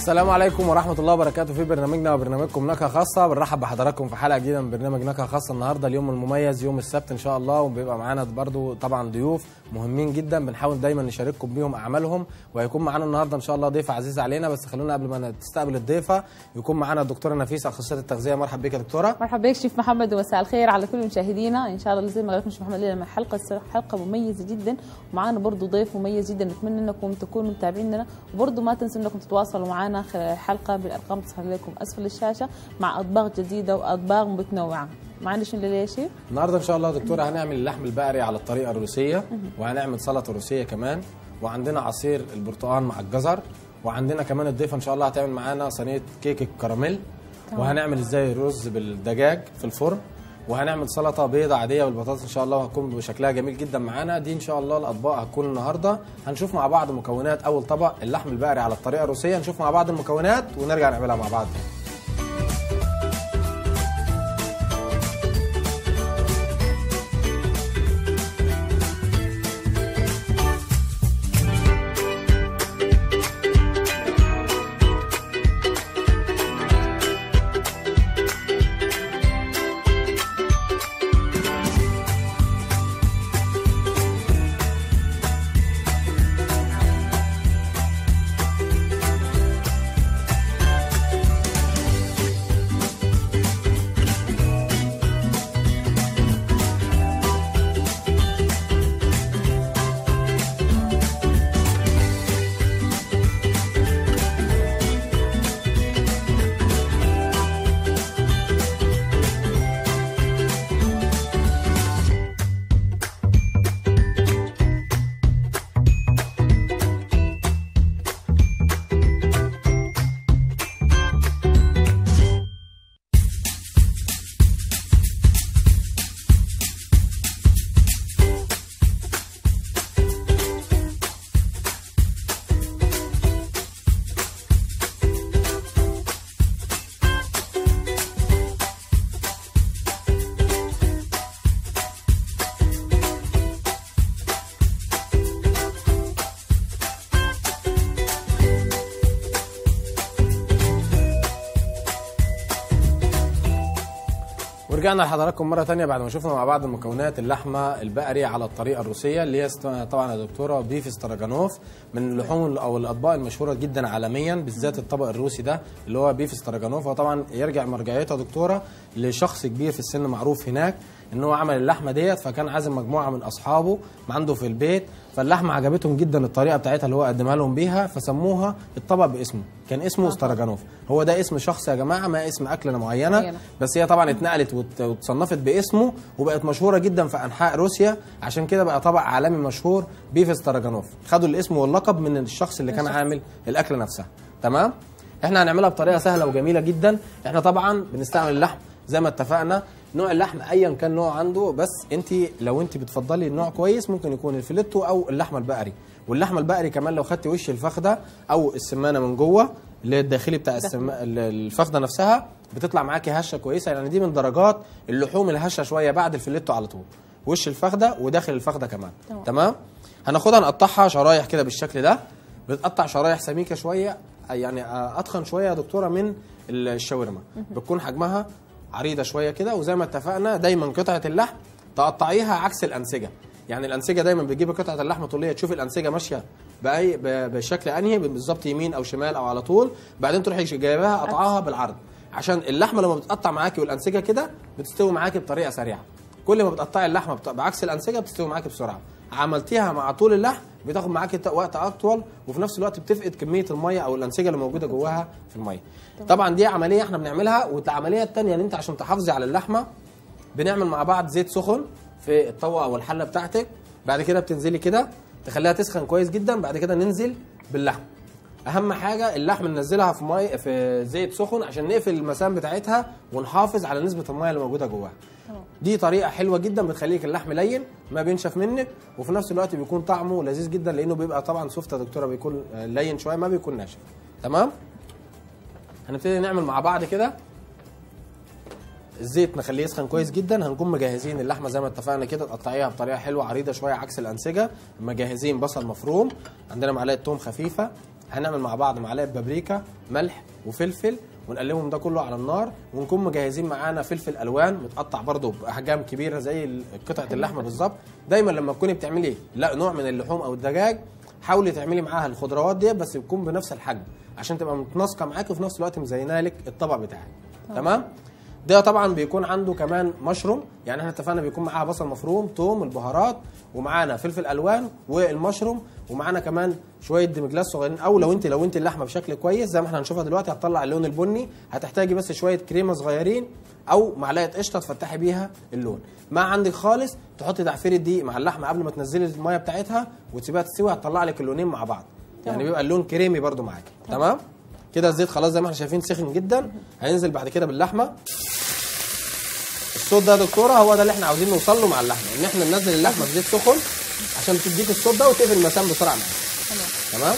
السلام عليكم ورحمة الله وبركاته في برنامجنا وبرنامجكم نكهة خاصة بنرحب بحضراتكم في حلقة جديدة من برنامج نكهة خاصة النهاردة اليوم المميز يوم السبت إن شاء الله وبيبقى معانا برضو طبعا ضيوف مهمين جدا بنحاول دايما نشارككم بيهم أعمالهم وهيكون معانا النهاردة إن شاء الله ضيفة عزيزة علينا بس خلونا قبل ما تستقبل الضيفة يكون معانا الدكتورة نفيسة أخصائية التغذية مرحب بك يا دكتورة مرحبا بك شيف محمد ومساء الخير على كل مشاهدينا ان شاء الله زي ما قال لكم شيف محمد لنا حلقه الصراحة حلقه مميزه جدا ومعانا برضو ضيف مميز جدا نتمنى انكم تكونوا متابعيننا وبرضو ما تنسوا انكم تتواصلوا معنا خلال الحلقه بالارقام اللي تظهر لكم اسفل الشاشه مع اطباق جديده واطباق متنوعه معنا شنو الليله يا شيف؟ النهارده ان شاء الله يا دكتوره هنعمل اللحم البقري على الطريقه الروسيه وهنعمل سلطه روسيه كمان وعندنا عصير البرتقال مع الجزر وعندنا كمان الضيفه ان شاء الله هتعمل معانا صينيه كيك الكراميل وهنعمل ازاي رز بالدجاج في الفرن وهنعمل سلطه بيضه عاديه بالبطاطس ان شاء الله وهتكون بشكلها جميل جدا معانا دي ان شاء الله الاطباق هتكون النهارده هنشوف مع بعض مكونات اول طبق اللحم البقري على الطريقه الروسيه نشوف مع بعض المكونات ونرجع نعملها مع بعض ورجعنا لحضراتكم مرة تانية بعد ما شفنا مع بعض المكونات اللحمة البقري على الطريقة الروسية اللي هي اسمها طبعا يا دكتورة بيف استراجانوف من اللحوم أو الأطباق المشهورة جدا عالميا بالذات الطبق الروسي ده اللي هو بيف استراجانوف وطبعا يرجع مرجعيتها يا دكتورة لشخص كبير في السن معروف هناك ان هو عمل اللحمه ديت فكان عازم مجموعه من اصحابه عنده في البيت فاللحمه عجبتهم جدا الطريقه بتاعتها اللي هو قدمها لهم بيها فسموها الطبق باسمه كان اسمه استراجانوف هو ده اسم شخص يا جماعه ما اسم اكله معينه معينة. بس هي طبعا اتنقلت وت- واتصنفت باسمه وبقت مشهوره جدا في انحاء روسيا عشان كده بقى طبق عالمي مشهور بيف استراجانوف خدوا الاسم واللقب من الشخص اللي كان الشخص. عامل الاكله نفسها تمام احنا هنعملها بطريقه سهله وجميله جدا احنا طبعا بنستعمل اللحم زي ما اتفقنا نوع اللحم ايا كان نوع عنده بس انت لو انت بتفضلي النوع كويس ممكن يكون الفيليتو او اللحمه البقري واللحمه البقري كمان لو خدتي وش الفخده او السمانه من جوه اللي هي الداخلي بتاع السم... ال- الفخده نفسها بتطلع معاكي هشه كويسه يعني دي من درجات اللحوم الهشه شويه بعد الفيليتو على طول وش الفخده وداخل الفخده كمان تمام. تمام هناخدها نقطعها شرايح كده بالشكل ده بتقطع شرايح سميكه شويه يعني اتخن شويه يا دكتوره من الشاورما بتكون حجمها عريضه شويه كده وزي ما اتفقنا دايما قطعه اللحم تقطعيها عكس الانسجه يعني الانسجه دايما بتجيبي قطعه اللحمه طوليه تشوفي الانسجه ماشيه باي ب- بشكل انهي بالظبط يمين او شمال او على طول بعدين تروحي جايباها قطعها بالعرض عشان اللحمه لما بتقطع معاكي والانسجه كده بتستوي معاكي بطريقه سريعه كل ما بتقطعي اللحمه بت- بعكس الانسجه بتستوي معاكي بسرعه عملتيها مع طول اللحم بتاخد معاكي ت- وقت اطول وفي نفس الوقت بتفقد كميه الميه او الانسجه اللي موجوده جواها في الميه طبعا دي عمليه احنا بنعملها والعمليه الثانيه ان انت عشان تحافظي على اللحمه بنعمل مع بعض زيت سخن في الطاوه او الحله بتاعتك بعد كده بتنزلي كده تخليها تسخن كويس جدا بعد كده ننزل باللحم اهم حاجه اللحم ننزلها في مي في زيت سخن عشان نقفل المسام بتاعتها ونحافظ على نسبه الميه اللي موجوده جواها تمام. دي طريقه حلوه جدا بتخليك اللحم لين ما بينشف منك وفي نفس الوقت بيكون طعمه لذيذ جدا لانه بيبقى طبعا سوفت يا دكتوره بيكون آه، لين شويه ما بيكون ناشف تمام هنبتدي نعمل مع بعض كده الزيت نخليه يسخن كويس جدا هنكون مجهزين اللحمه زي ما اتفقنا كده تقطعيها بطريقه حلوه عريضه شويه عكس الانسجه مجهزين بصل مفروم عندنا معلقه توم خفيفه هنعمل مع بعض معلقه بابريكا ملح وفلفل ونقلبهم ده كله على النار ونكون مجهزين معانا فلفل الوان متقطع برده باحجام كبيره زي ال- قطعه اللحمه بالظبط دايما لما تكوني بتعملي لا نوع من اللحوم او الدجاج حاولي تعملي معاها الخضروات دي بس يكون بنفس الحجم عشان تبقى متناسقه معاكي وفي نفس الوقت مزينه لك الطبق بتاعك تمام ده طبعا بيكون عنده كمان مشروم يعني احنا اتفقنا بيكون معاها بصل مفروم توم البهارات ومعانا فلفل الوان والمشروم ومعانا كمان شويه دمجلاس صغيرين او لو انت لو انت اللحمه بشكل كويس زي ما احنا هنشوفها دلوقتي هتطلع اللون البني هتحتاجي بس شويه كريمه صغيرين او معلقه قشطه تفتحي بيها اللون ما عندك خالص تحطي تعفير الدقيق مع اللحمه قبل ما تنزلي الميه بتاعتها وتسيبها تستوي هتطلع لك اللونين مع بعض يعني تمام. بيبقى اللون كريمي برده معاكي تمام كده الزيت خلاص زي ما احنا شايفين سخن جدا هينزل بعد كده باللحمه الصوت ده يا دكتوره هو ده اللي احنا عاوزين نوصل له مع اللحمه ان احنا ننزل اللحمه في زيت سخن عشان تديك الصوت ده وتقفل المسام بسرعه معاك تمام تمام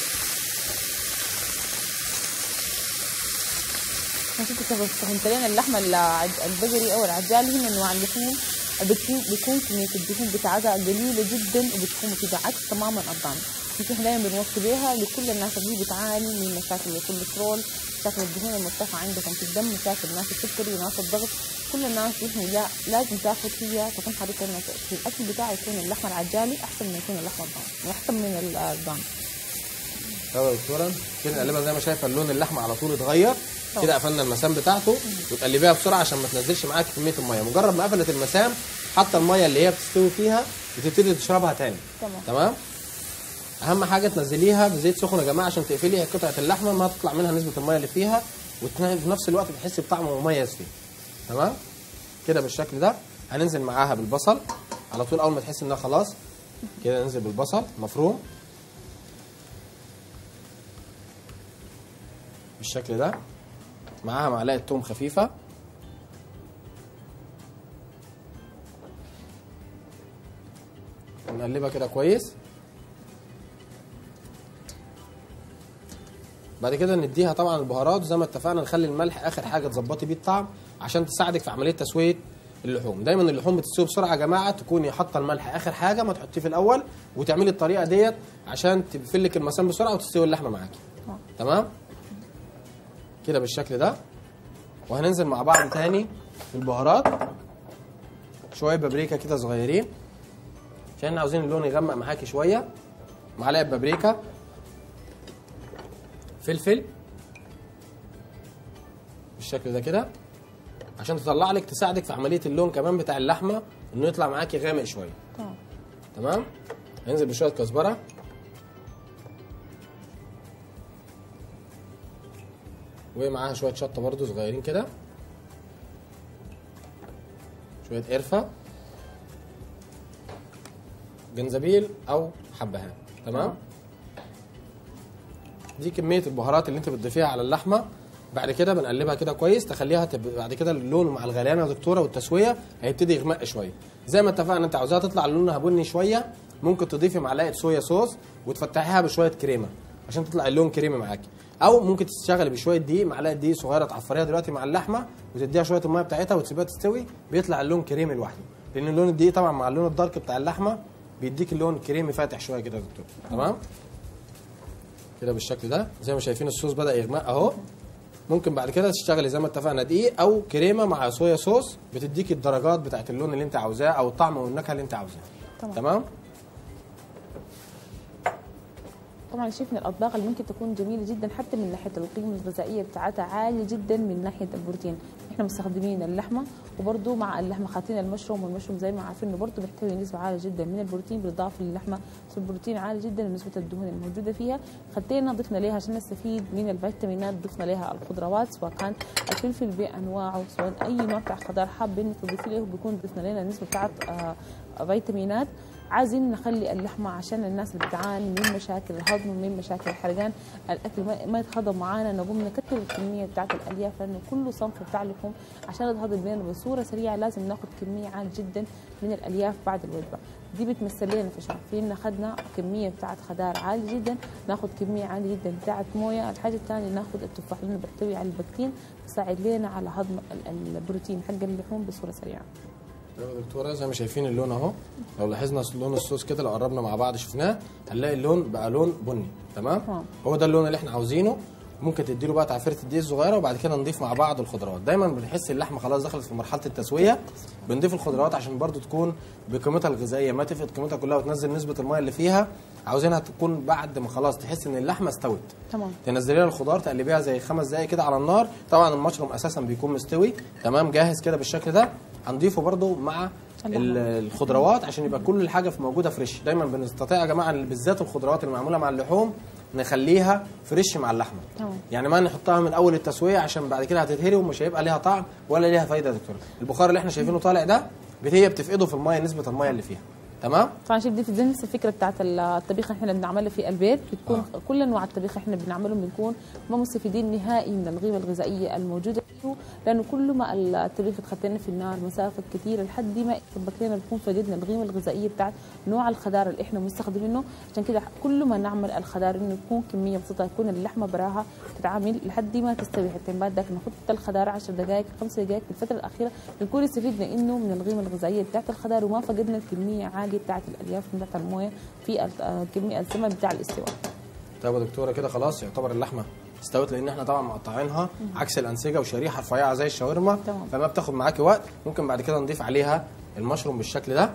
عشان كده فهمت لنا اللحمه العج- البقري او العجالي هي من انواع اللحوم بتكون بيكون كميه الدهون بتاعتها قليله جدا وبتكون مفيده عكس تماما الضان يمكن احنا دايما بنوصي بيها لكل الناس اللي بتعاني من مشاكل الكوليسترول مشاكل الدهون المرتفعه عندكم في الدم مشاكل ناس السكري وناس الضغط كل الناس باذن الله لازم تاخذ فيها تكون حريصه انها في الاكل بتاعها يكون اللحمه العجالي احسن من يكون اللحمه الضان احسن من الضان يلا يا دكتوره كده نقلبها زي ما شايفه اللون اللحمه على طول اتغير طبعا. كده قفلنا المسام بتاعته وتقلبيها بسرعه عشان ما تنزلش معاك كميه الميه مجرد ما قفلت المسام حتى الميه اللي هي بتستوي فيها بتبتدي تشربها تاني تمام. تمام اهم حاجه تنزليها بزيت سخن يا جماعه عشان تقفلي قطعه اللحمه ما تطلع منها نسبه الميه اللي فيها وفي نفس الوقت تحسي بطعم مميز فيه تمام كده بالشكل ده هننزل معاها بالبصل على طول اول ما تحس انها خلاص كده ننزل بالبصل مفروم بالشكل ده معاها معلقه توم خفيفه نقلبها كده كويس بعد كده نديها طبعا البهارات زي ما اتفقنا نخلي الملح اخر حاجه تظبطي بيه الطعم عشان تساعدك في عمليه تسويه اللحوم دايما اللحوم بتستوي بسرعه يا جماعه تكوني حاطه الملح اخر حاجه ما تحطيه في الاول وتعملي الطريقه ديت عشان تقفل لك المسام بسرعه وتستوي اللحمه معاكي آه. تمام كده بالشكل ده وهننزل مع بعض تاني في البهارات شويه بابريكا كده صغيرين عشان احنا عاوزين اللون يغمق معاكي شويه معلقه بابريكا فلفل بالشكل ده كده عشان تطلع لك تساعدك في عمليه اللون كمان بتاع اللحمه انه يطلع معاكي غامق شويه تمام تمام هننزل بشويه كزبره ومعاها شويه شطه برضو صغيرين كده شويه قرفه جنزبيل او حبهان تمام دي كميه البهارات اللي انت بتضيفيها على اللحمه بعد كده بنقلبها كده كويس تخليها تب... بعد كده اللون مع الغليان يا دكتوره والتسويه هيبتدي يغمق شويه زي ما اتفقنا انت عاوزاها تطلع لونها بني شويه ممكن تضيفي معلقه صويا صوص وتفتحيها بشويه كريمه عشان تطلع اللون كريمي معاكي او ممكن تشتغلي بشويه دقيق معلقه دقيق صغيره تعفريها دلوقتي مع اللحمه وتديها شويه الميه بتاعتها وتسيبها تستوي بيطلع اللون كريمي لوحده لان اللون الدقيق طبعا مع اللون الدارك بتاع اللحمه بيديك اللون كريمي فاتح شويه كده يا دكتور تمام كده بالشكل ده زي ما شايفين الصوص بدا يغمق اهو ممكن بعد كده تشتغلي زي ما اتفقنا دقيق او كريمه مع صويا صوص بتديكي الدرجات بتاعت اللون اللي انت عاوزاه او الطعم والنكهه اللي انت عاوزاها تمام. تمام طبعا شيف من الاطباق اللي ممكن تكون جميله جدا حتى من ناحيه القيمه الغذائيه بتاعتها عاليه جدا من ناحيه البروتين احنا مستخدمين اللحمه وبرده مع اللحمه خاطين المشروم والمشروم زي ما عارفين انه برده بيحتوي نسبه عاليه جدا من البروتين بالاضافه للحمه بس البروتين عالي جدا ونسبه الدهون الموجوده فيها خدينا ضفنا لها عشان نستفيد من الفيتامينات ضفنا لها الخضروات سواء كان الفلفل بانواعه سواء اي نوع بتاع خضار حاب انك تضيفي له بيكون ضفنا لنا نسبه بتاعت آه، فيتامينات عايزين نخلي اللحمة عشان الناس اللي بتعاني من مشاكل الهضم ومن مشاكل الحرقان الأكل ما- ما يتهضم معانا نقوم نكتر الكمية بتاعت الألياف لأنه كل صنف بتاع اللحوم عشان يتهضم لنا بصورة سريعة لازم ناخد كمية عالية جدا من الألياف بعد الوجبة دي بتمثل لنا في شهر فينا أخذنا كمية بتاعت خضار عالية جدا ناخد كمية عالية جدا بتاعت موية الحاجة الثانية ناخد التفاح لأنه بيحتوي على البكتين بيساعد لنا على هضم ال- البروتين حق اللحوم بصورة سريعة يا دكتوره زي ما شايفين اللون اهو لو لاحظنا لون الصوص كده لو قربنا مع بعض شفناه هنلاقي اللون بقى لون بني تمام تمام. هو ده اللون اللي احنا عاوزينه ممكن تديله بقى تعفيره الدقيق الصغيره وبعد كده نضيف مع بعض الخضروات دايما بنحس اللحمه خلاص دخلت في مرحله التسويه بنضيف الخضروات عشان برضو تكون بقيمتها الغذائيه ما تفقد قيمتها كلها وتنزل نسبه الميه اللي فيها عاوزينها تكون بعد ما خلاص تحس ان اللحمه استوت تمام تنزلي لها الخضار تقلبيها زي خمس دقايق كده على النار طبعا المشروم اساسا بيكون مستوي تمام جاهز كده بالشكل ده هنضيفه برضو مع ال- الخضروات عشان يبقى كل الحاجه في موجوده فريش دايما بنستطيع يا جماعه بالذات الخضروات اللي معموله مع اللحوم نخليها فريش مع اللحمه تمام. يعني ما نحطها من اول التسويه عشان بعد كده هتتهري ومش هيبقى ليها طعم ولا ليها فايده يا دكتور البخار اللي احنا شايفينه طالع ده هي بتفقده في الميه نسبه الميه اللي فيها تمام طبعا شوف دي في نفس الفكره بتاعت الطبيخ اللي احنا بنعمله في البيت بتكون آه. كل انواع الطبيخ احنا بنعمله بنكون ما مستفيدين نهائي من القيمه الغذائيه الموجوده فيه لانه كل ما الطبيخ اتخطينا في النار مسافه كثيره لحد ما يطبق لنا بنكون فقدنا القيمه الغذائيه بتاعت نوع الخضار اللي احنا مستخدمينه عشان كده كل ما نعمل الخضار انه يكون كميه بسيطه يكون اللحمه براها تتعامل لحد ما تستوي حتى بعد ذاك نحط الخضار 10 دقائق 5 دقائق في الفتره الاخيره بنكون استفدنا انه من القيمه الغذائيه بتاعت الخضار وما فقدنا الكميه عاليه بتاعت الالياف بتاعت المويه في ال- آه، كميه الزمن بتاع الاستواء طيب يا دكتوره كده خلاص يعتبر اللحمه استوت لان احنا طبعا مقطعينها عكس الانسجه وشريحه رفيعه زي الشاورما تمام. فما بتاخد معاكي وقت ممكن بعد كده نضيف عليها المشروم بالشكل ده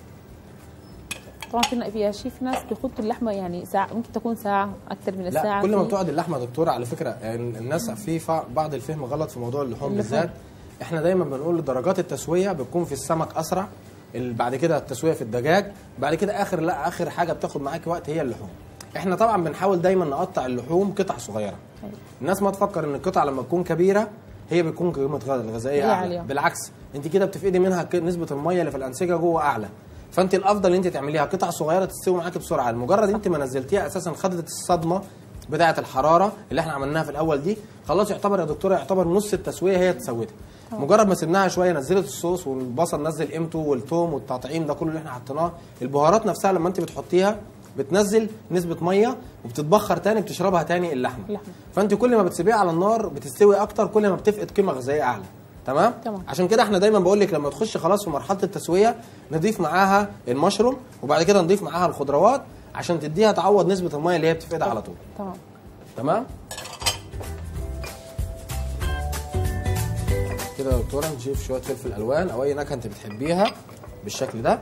طبعا في في شيف ناس بيحطوا اللحمه يعني ساعه ممكن تكون ساعه اكثر من الساعه لا كل ما في- بتقعد اللحمه يا دكتوره على فكره يعني الناس في فع- بعض الفهم غلط في موضوع اللحوم اللحوم. بالذات احنا دايما بنقول درجات التسويه بتكون في السمك اسرع ال- بعد كده التسويه في الدجاج بعد كده اخر لا اخر حاجه بتاخد معاكي وقت هي اللحوم احنا طبعا بنحاول دايما نقطع اللحوم قطع صغيره أيوة. الناس ما تفكر ان القطعه لما تكون كبيره هي بتكون قيمه غ- الغذائيه هي اعلى عالية. بالعكس انت كده بتفقدي منها ك- نسبه الميه اللي في الانسجه جوه اعلى فانت الافضل ان انت تعمليها قطع صغيره تستوي معاكي بسرعه مجرد انت ما نزلتيها اساسا خدت الصدمه بتاعه الحراره اللي احنا عملناها في الاول دي خلاص يعتبر يا دكتوره يعتبر نص التسويه هي اتسوتها مجرد ما سيبناها شويه نزلت الصوص والبصل نزل قيمته والثوم والتطعيم ده كله اللي احنا حطيناه البهارات نفسها لما انت بتحطيها بتنزل نسبه ميه وبتتبخر تاني بتشربها تاني اللحمه اللحمة. فانت كل ما بتسيبيها على النار بتستوي اكتر كل ما بتفقد قيمه غذائيه اعلى تمام تمام. عشان كده احنا دايما بقول لك لما تخش خلاص في مرحله التسويه نضيف معاها المشروم وبعد كده نضيف معاها الخضروات عشان تديها تعوض نسبه الميه اللي هي بتفقدها على طول تمام تمام كده يا دكتوره نضيف شويه فلفل الوان او اي نكهه انت بتحبيها بالشكل ده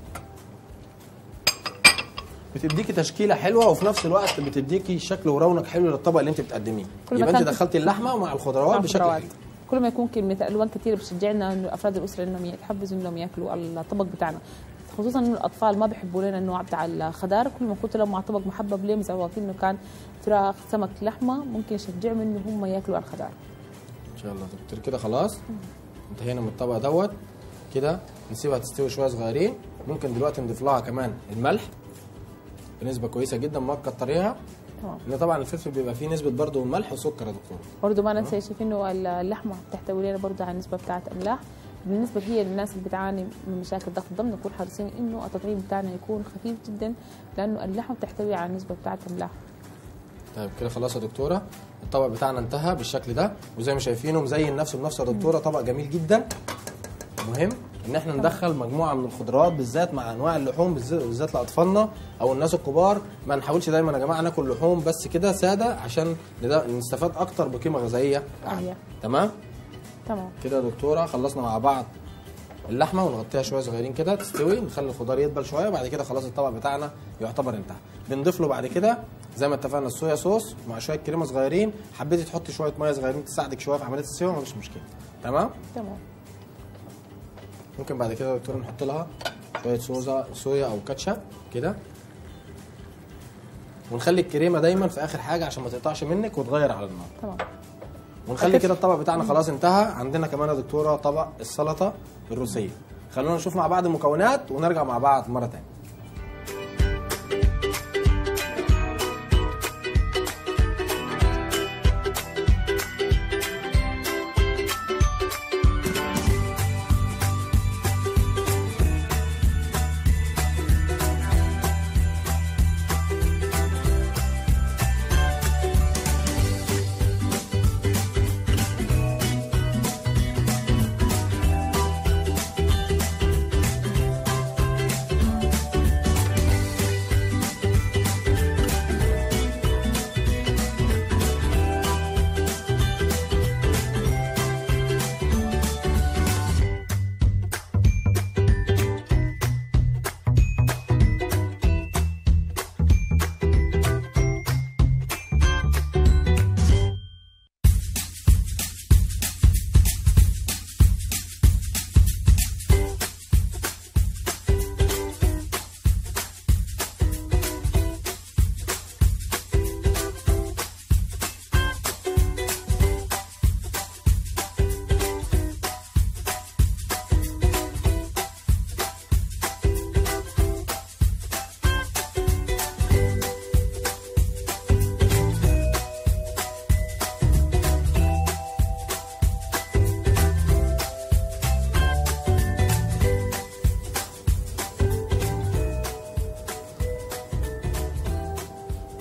بتديكي تشكيله حلوه وفي نفس الوقت بتديكي شكل ورونق حلو للطبق اللي انت بتقدميه كل ما يبقى انت كانت- دخلتي اللحمه مع الخضروات مع بشكل الخضروات. حلو كل ما يكون كميه الوان كثير بتشجعنا انه افراد الاسره انهم يتحفزوا انهم ياكلوا الطبق بتاعنا خصوصا انه الاطفال ما بيحبوا لنا النوع بتاع الخضار كل ما قلت لهم مع طبق محبب لهم اذا واقفين انه كان فراخ سمك لحمه ممكن يشجعهم انه هم ياكلوا الخضار ان شاء الله دكتور كده خلاص انتهينا من الطبق دوت كده نسيبها تستوي شويه صغيرين ممكن دلوقتي نضيف لها كمان الملح بنسبه كويسه جدا ما تكتريها تمام لان طبعا الفلفل بيبقى فيه نسبه برضه ملح وسكر يا دكتور برضه ما ننسى شايف انه اللحمه بتحتوي لنا برضه على النسبه بتاعت املاح بالنسبه هي للناس اللي بتعاني من مشاكل ضغط الدم نكون حريصين انه التطعيم بتاعنا يكون خفيف جدا لانه اللحمه بتحتوي على النسبه بتاعت املاح طيب كده خلاص يا دكتوره الطبق بتاعنا انتهى بالشكل ده وزي ما شايفينه مزين نفسه بنفسه يا دكتوره طبق جميل جدا مهم ان احنا ندخل مجموعه من الخضروات بالذات مع انواع اللحوم بالذات بالذات لاطفالنا او الناس الكبار ما نحاولش دايما يا جماعه ناكل لحوم بس كده ساده عشان ندا- نستفاد اكتر بقيمه غذائيه عاليه عالية. تمام تمام كده يا دكتوره خلصنا مع بعض اللحمه ونغطيها شويه صغيرين كده تستوي نخلي الخضار يدبل شويه وبعد كده خلاص الطبق بتاعنا يعتبر انتهى بنضيف له بعد كده زي ما اتفقنا الصويا صوص مع شويه كريمه صغيرين حبيتي تحطي شويه ميه صغيرين تساعدك شويه في عمليه السوا مفيش مشكله تمام تمام ممكن بعد كده يا دكتوره نحط لها شويه صوصا صويا او كاتشب كده ونخلي الكريمه دايما في اخر حاجه عشان ما تقطعش منك وتغير على النار تمام ونخلي كده الطبق بتاعنا خلاص انتهى عندنا كمان يا دكتوره طبق السلطه الروسيه خلونا نشوف مع بعض المكونات ونرجع مع بعض مره تانية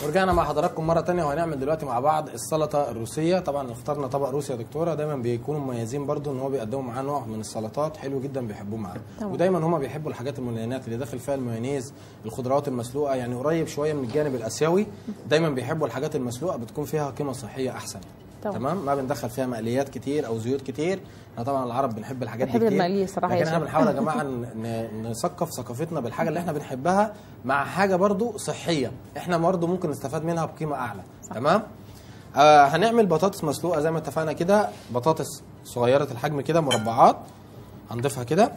ورجعنا مع حضراتكم مره تانية وهنعمل دلوقتي مع بعض السلطه الروسيه طبعا اخترنا طبق روسي يا دكتوره دايما بيكونوا مميزين برضو ان هو بيقدموا معاه نوع من السلطات حلو جدا بيحبوه معاه طبعا. ودايما هما بيحبوا الحاجات الملينات اللي داخل فيها المايونيز الخضروات المسلوقه يعني قريب شويه من الجانب الاسيوي دايما بيحبوا الحاجات المسلوقه بتكون فيها قيمه صحيه احسن طبعا. تمام ما بندخل فيها مقليات كتير او زيوت كتير احنا طبعا العرب بنحب الحاجات دي بنحب كتير المقلية صراحة يا لكن احنا شيخ. بنحاول يا جماعه ن- ن- نثقف ثقافتنا بالحاجه اللي احنا بنحبها مع حاجه برضو صحيه احنا برضو ممكن نستفاد منها بقيمه اعلى تمام آه هنعمل بطاطس مسلوقه زي ما اتفقنا كده بطاطس صغيره الحجم كده مربعات هنضيفها كده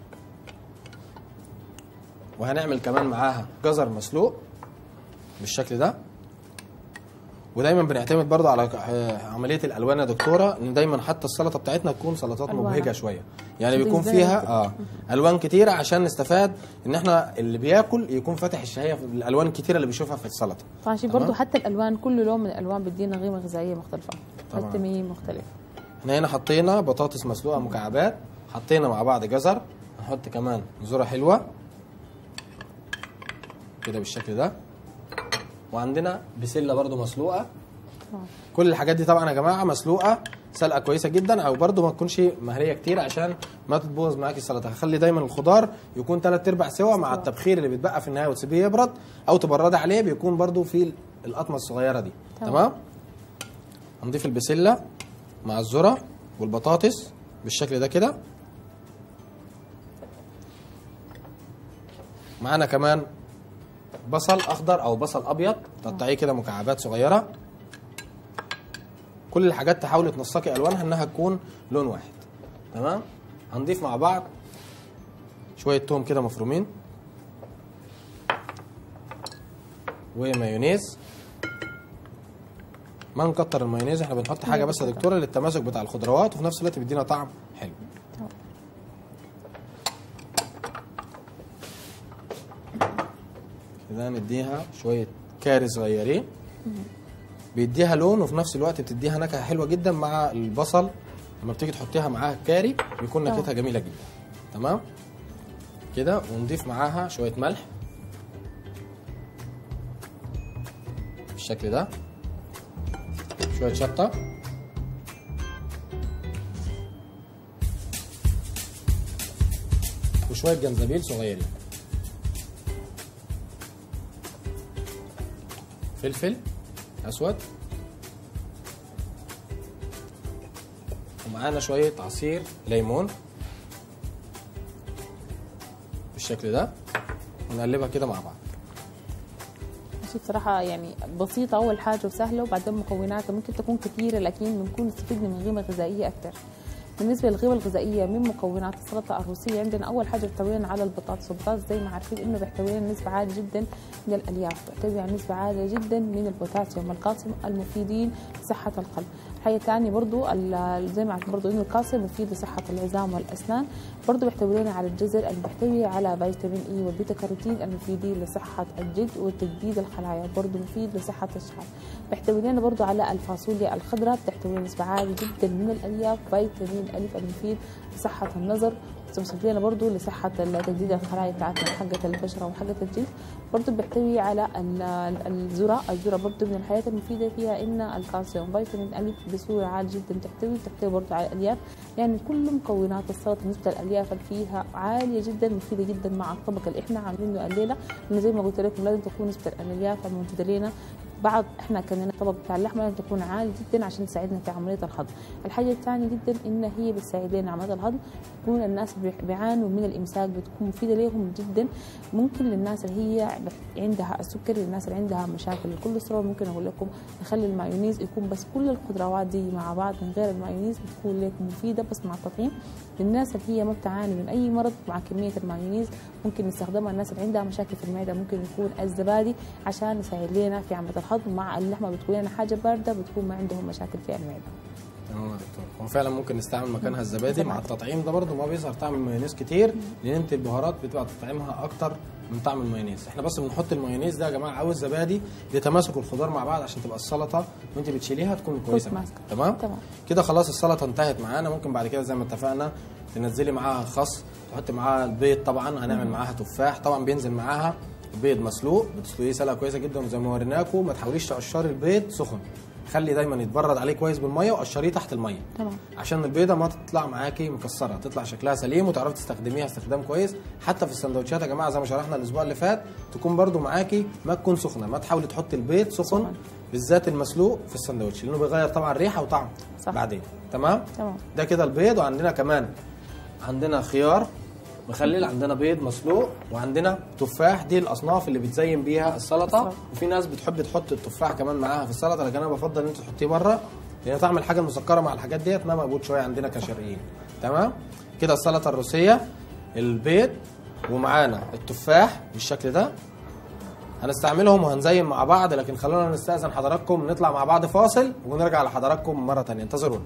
وهنعمل كمان معاها جزر مسلوق بالشكل ده ودايما بنعتمد برضه على آه، عمليه الالوان يا دكتوره ان دايما حتى السلطه بتاعتنا تكون سلطات ألوانها. مبهجه شويه يعني عشان بيكون تجذب. فيها اه الوان كتيره عشان نستفاد ان احنا اللي بياكل يكون فاتح الشهيه في الالوان الكتيره اللي بيشوفها في السلطه طبعا شيء تمام. برضه حتى الالوان كل لون من الالوان بيدينا قيمه غذائيه مختلفه طبعاً. فيتامين مختلف احنا هنا حطينا بطاطس مسلوقه مكعبات حطينا مع بعض جزر نحط كمان ذره حلوه كده بالشكل ده وعندنا بسله برضو مسلوقه طبعا كل الحاجات دي طبعا يا جماعه مسلوقه سلقه كويسه جدا او برضو ما تكونش مهريه كتير عشان ما تتبوظ معاكي السلطه خلي دايما الخضار يكون ثلاث ارباع سوا مع التبخير اللي بيتبقى في النهايه وتسيبيه يبرد او تبردي عليه بيكون برضو في القطمه الصغيره دي تمام. تمام هنضيف البسله مع الذره والبطاطس بالشكل ده كده معانا كمان بصل اخضر او بصل ابيض تقطعيه كده مكعبات صغيره كل الحاجات تحاولي تنسقي الوانها انها تكون لون واحد تمام هنضيف مع بعض شويه توم كده مفرومين ومايونيز ما نكتر المايونيز احنا بنحط حاجه بس يا دكتوره للتماسك بتاع الخضروات وفي نفس الوقت بيدينا طعم حلو طبعا. كده نديها شويه كاري صغيرين بيديها لون وفي نفس الوقت بتديها نكهه حلوه جدا مع البصل لما بتيجي تحطيها معاها الكاري بيكون طبعا. نكهتها جميله جدا تمام كده ونضيف معاها شويه ملح بالشكل ده شويه شطه وشويه جنزبيل صغيرين فلفل اسود ومعانا شويه عصير ليمون بالشكل ده ونقلبها كده مع بعض شيء بصراحة يعني بسيطة أول حاجة وسهلة وبعدين مكوناتها ممكن تكون كثيرة لكن بنكون استفدنا من قيمة غذائية أكثر بالنسبة للقيمة الغذائية من مكونات السلطة الروسية عندنا أول حاجة بيحتوي لنا على البطاطس والبطاطس زي ما عارفين إنه بيحتوي لنا نسبة عالية جدا من الألياف بيحتوي على نسبة عالية جدا من البوتاسيوم والكالسيوم المفيدين لصحة القلب الحاجة الثانية برضو ال- زي ما عارفين برضو إنه الكالسيوم مفيد لصحة العظام والأسنان برضو بيحتوي لنا على الجزر المحتوي على فيتامين إي والبيتا كاروتين المفيدين لصحة الجلد وتجديد الخلايا برضو مفيد لصحة الشعر بيحتوي لنا برضو على الفاصوليا الخضراء بتحتوي على نسبة عالية جدا من الألياف فيتامين ألف المفيد لصحة النظر بتوصف لنا برضو لصحة ال- تجديد الخلايا بتاعتنا حقة البشرة وحقة الجلد برضو بيحتوي على ال- ال- الذرة الذرة برضو من الحاجات المفيدة فيها إن الكالسيوم فيتامين ألف بصورة عالية جدا تحتوي تحتوي برضو على الألياف يعني كل مكونات السلطة نسبة الألياف اللي فيها عالية جدا مفيدة جدا مع الطبق اللي احنا عاملينه الليلة لأنه زي ما قلت لكم لازم تكون نسبة الألياف الموجودة لنا بعض احنا كان الطبق بتاع اللحمه لازم تكون عالي جدا عشان تساعدنا في عمليه الهضم الحاجه الثانيه جدا ان هي بتساعد لنا عمليه الهضم تكون الناس اللي بيعانوا من الامساك بتكون مفيده لهم جدا ممكن للناس اللي هي بح- عندها السكري للناس اللي عندها مشاكل الكوليسترول ممكن اقول لكم نخلي المايونيز يكون بس كل الخضروات دي مع بعض من غير المايونيز بتكون لكم مفيده بس مع التطعيم للناس اللي هي ما بتعاني من اي مرض مع كميه المايونيز ممكن نستخدمها الناس اللي عندها مشاكل في المعده ممكن يكون الزبادي عشان يساعد لنا في عمليه الهضم مع اللحمه بتكون لنا حاجه بارده بتكون ما عندهم مشاكل في المعده تمام يا دكتور هو فعلا ممكن نستعمل مكانها الزبادي مع التطعيم ده برضه ما بيظهر طعم المايونيز كتير لان انت البهارات بتبقى تطعيمها اكتر من طعم المايونيز احنا بس بنحط المايونيز ده يا جماعه او الزبادي لتماسك الخضار مع بعض عشان تبقى السلطه وانت بتشيليها تكون كويسه معاك. ماسكة. تمام تمام. كده خلاص السلطه انتهت معانا ممكن بعد كده زي ما اتفقنا تنزلي معاها خس تحطي معاها البيض طبعا هنعمل معاها تفاح طبعا بينزل معاها بيض مسلوق بتسلقيه سلقه كويسه جدا وزي ما وريناكم ما تحاوليش تقشري البيض سخن خلي دايما يتبرد عليه كويس بالميه وقشريه تحت الميه تمام عشان البيضه ما تطلع معاكي مكسره تطلع شكلها سليم وتعرفي تستخدميها استخدام كويس حتى في السندوتشات يا جماعه زي ما شرحنا الاسبوع اللي فات تكون برده معاكي ما تكون سخنه ما تحاولي تحطي البيض سخن سخن. بالذات المسلوق في السندوتش لانه بيغير طبعا ريحه وطعم صح. بعدين تمام تمام ده كده البيض وعندنا كمان عندنا خيار مخلل عندنا بيض مسلوق وعندنا تفاح دي الاصناف اللي بتزين بيها السلطه السلطة. وفي ناس بتحب تحط التفاح كمان معاها في السلطه لكن انا بفضل ان انت تحطيه بره لان طعم الحاجه المسكره مع الحاجات ديت ما مقبول شويه عندنا كشرقيين تمام كده السلطه الروسيه البيض ومعانا التفاح بالشكل ده هنستعملهم وهنزين مع بعض لكن خلونا نستأذن حضراتكم نطلع مع بعض فاصل ونرجع لحضراتكم مرة تانية انتظرونا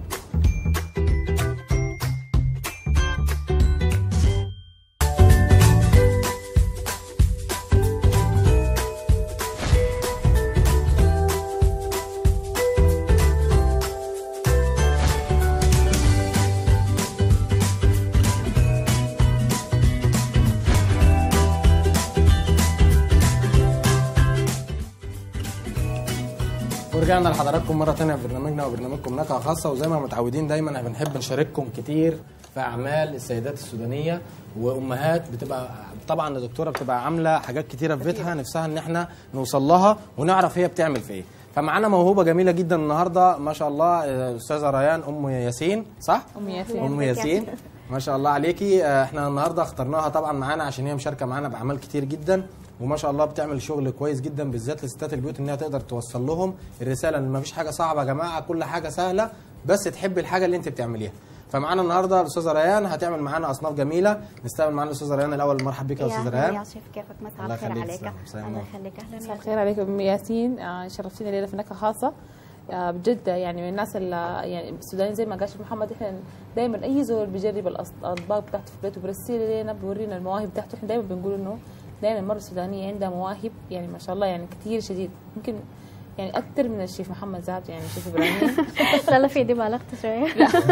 ورجعنا لحضراتكم مرة تانية في برنامجنا وبرنامجكم نكهة خاصة وزي ما متعودين دايما بنحب نشارككم كتير في أعمال السيدات السودانية وأمهات بتبقى طبعا الدكتورة بتبقى عاملة حاجات كتيرة في بيتها نفسها إن احنا نوصل لها ونعرف هي بتعمل في إيه فمعانا موهوبة جميلة جدا النهاردة ما شاء الله آه، أستاذة ريان أم ياسين صح؟ ام ياسين ام ياسين ما شاء الله عليكي آه، احنا النهارده اخترناها طبعا معانا عشان هي مشاركه معانا باعمال كتير جدا وما شاء الله بتعمل شغل كويس جدا بالذات لستات البيوت انها تقدر توصل لهم الرساله ان مفيش حاجه صعبه يا جماعه كل حاجه سهله بس تحبي الحاجه اللي انت بتعمليها فمعانا النهارده الاستاذه ريان هتعمل معانا اصناف جميله نستقبل معانا الاستاذه ريان الاول مرحب بك يا استاذه أهلا ريان يا شيف كيفك مساء الله الخير يخليك، عليك سلام، سلام الله عليكم. يخليك اهلا مساء يا الخير عليكم ام ياسين آه، شرفتينا ليله في نكهه خاصه آه، بجد يعني من الناس اللي يعني السودانيين زي ما قال شيخ محمد احنا دائما اي زول بيجرب الأص- الاطباق بتاعته في بيته برسل لنا بيورينا المواهب بتاعته احنا دائما بنقول انه دائما المراه السودانيه عندها مواهب يعني ما شاء الله يعني كثير شديد يمكن يعني اكثر من الشيف محمد ذاته يعني الشيف ابراهيم لا لا في دي بالغت شويه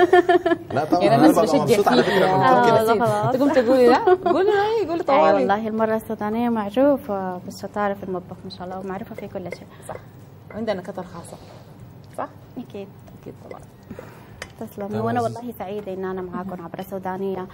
لا طبعا يعني انا الناس ببقى بشجع مبسوط على فيك فكره يا لما بتقول آه، كده والله خلاص. تقوم تقولي لا قولي معي قولي اي طوالي والله المره السودانيه معروفه بالشطاره في المطبخ ما شاء الله ومعروفه في كل شيء صح عندنا كتر خاصه صح اكيد اكيد طبعا تسلم تمام. وانا والله سعيده ان انا معاكم عبر سودانيه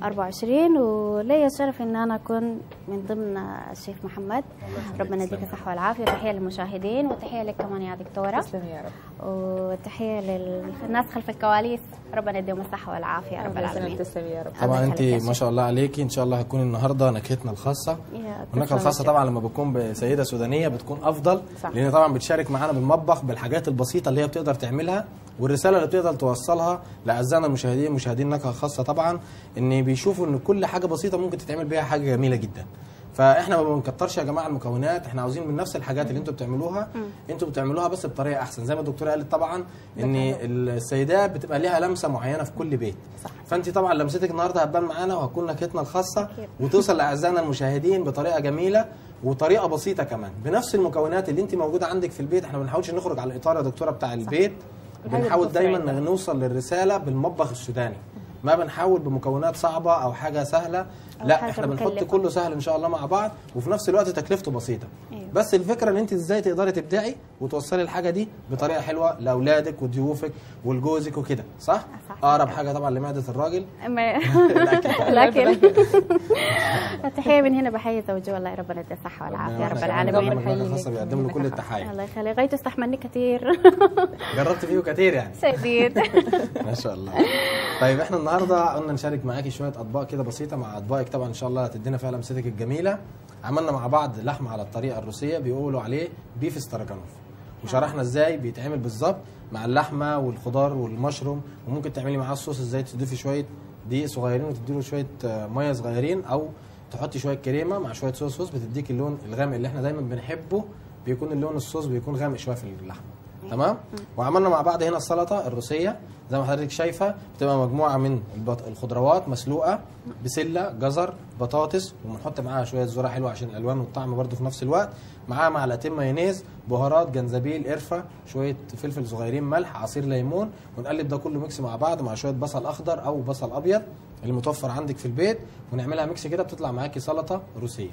24 ولي الشرف ان انا اكون من ضمن الشيف محمد ربنا يديك الصحه والعافيه تحيه للمشاهدين وتحيه لك كمان يا دكتوره تسلم يا رب وتحيه للناس خلف الكواليس ربنا يديهم الصحه والعافيه يا رب ربنا يسلمك، العالمين تسلم يا رب طبعا الله انت يخليك يا ما شاء الله عليكي ان شاء الله هتكون النهارده نكهتنا الخاصه يا والنكهه تسلم الخاصه يا طبعا لما بتكون بسيده سودانيه بتكون افضل صح. لان طبعا بتشارك معانا بالمطبخ بالحاجات البسيطه اللي هي بتقدر تعملها والرساله اللي بتقدر توصلها لاعزائنا المشاهدين مشاهدين نكهه خاصه طبعا ان بيشوفوا ان كل حاجه بسيطه ممكن تتعمل بيها حاجه جميله جدا فاحنا ما بنكترش يا جماعه المكونات احنا عاوزين من نفس الحاجات اللي انتوا بتعملوها انتوا بتعملوها بس بطريقه احسن زي ما الدكتوره قالت طبعا ان السيدات بتبقى ليها لمسه معينه في كل بيت صح. فانت طبعا لمستك النهارده هتبان معانا وهتكون نكهتنا الخاصه أكيد. وتوصل لاعزائنا المشاهدين بطريقه جميله وطريقه بسيطه كمان بنفس المكونات اللي انت موجوده عندك في البيت احنا ما بنحاولش نخرج على الاطار يا دكتوره بتاع البيت الحاجة بنحاول المتوفرة دايما عندنا. نوصل للرساله بالمطبخ السوداني ما بنحاول بمكونات صعبه او حاجه سهله أو لا حاجة احنا بنحط مكلفة. كله سهل ان شاء الله مع بعض وفي نفس الوقت تكلفته بسيطه أيوة. بس الفكره ان انت ازاي تقدري تبدعي وتوصلي الحاجه دي بطريقه حلوه لاولادك وضيوفك ولجوزك وكده صح صح. اقرب حاجه طبعا لمعده الراجل ما- الأكل. لكن تحيه من هنا بحيي زوجي والله ربنا يديه الصحه والعافيه يا رب ربنا العالمين يخليك. برنامج خاصة بيقدم له كل التحايا الله يخليك غايته استحملني كثير جربت فيه كتير يعني شديد ما شاء الله طيب احنا النهارده قلنا نشارك معاكي شويه اطباق كده بسيطه مع اطباقك طبعا ان شاء الله هتدينا فيها لمستك الجميله عملنا مع بعض لحمه على الطريقه الروسيه بيقولوا عليه بيف استراجانوف وشرحنا ازاي بيتعمل بالظبط مع اللحمه والخضار والمشروم وممكن تعملي معاه الصوص ازاي تضيفي شويه دقيق صغيرين وتديله شويه آه، ميه صغيرين او تحطي شويه كريمه مع شويه صوص صوص بتديك اللون الغامق اللي احنا دايما بنحبه بيكون اللون الصوص بيكون غامق شويه في اللحمه تمام وعملنا مع بعض هنا السلطه الروسيه زي ما حضرتك شايفه بتبقى مجموعه من البط... الخضروات مسلوقه بسله جزر بطاطس وبنحط معاها شويه ذره حلوه عشان الالوان والطعم برده في نفس الوقت معاها معلقتين مايونيز بهارات جنزبيل قرفه شويه فلفل صغيرين ملح عصير ليمون ونقلب ده كله ميكس مع بعض مع شويه بصل اخضر او بصل ابيض اللي متوفر عندك في البيت ونعملها ميكس كده بتطلع معاكي سلطه روسيه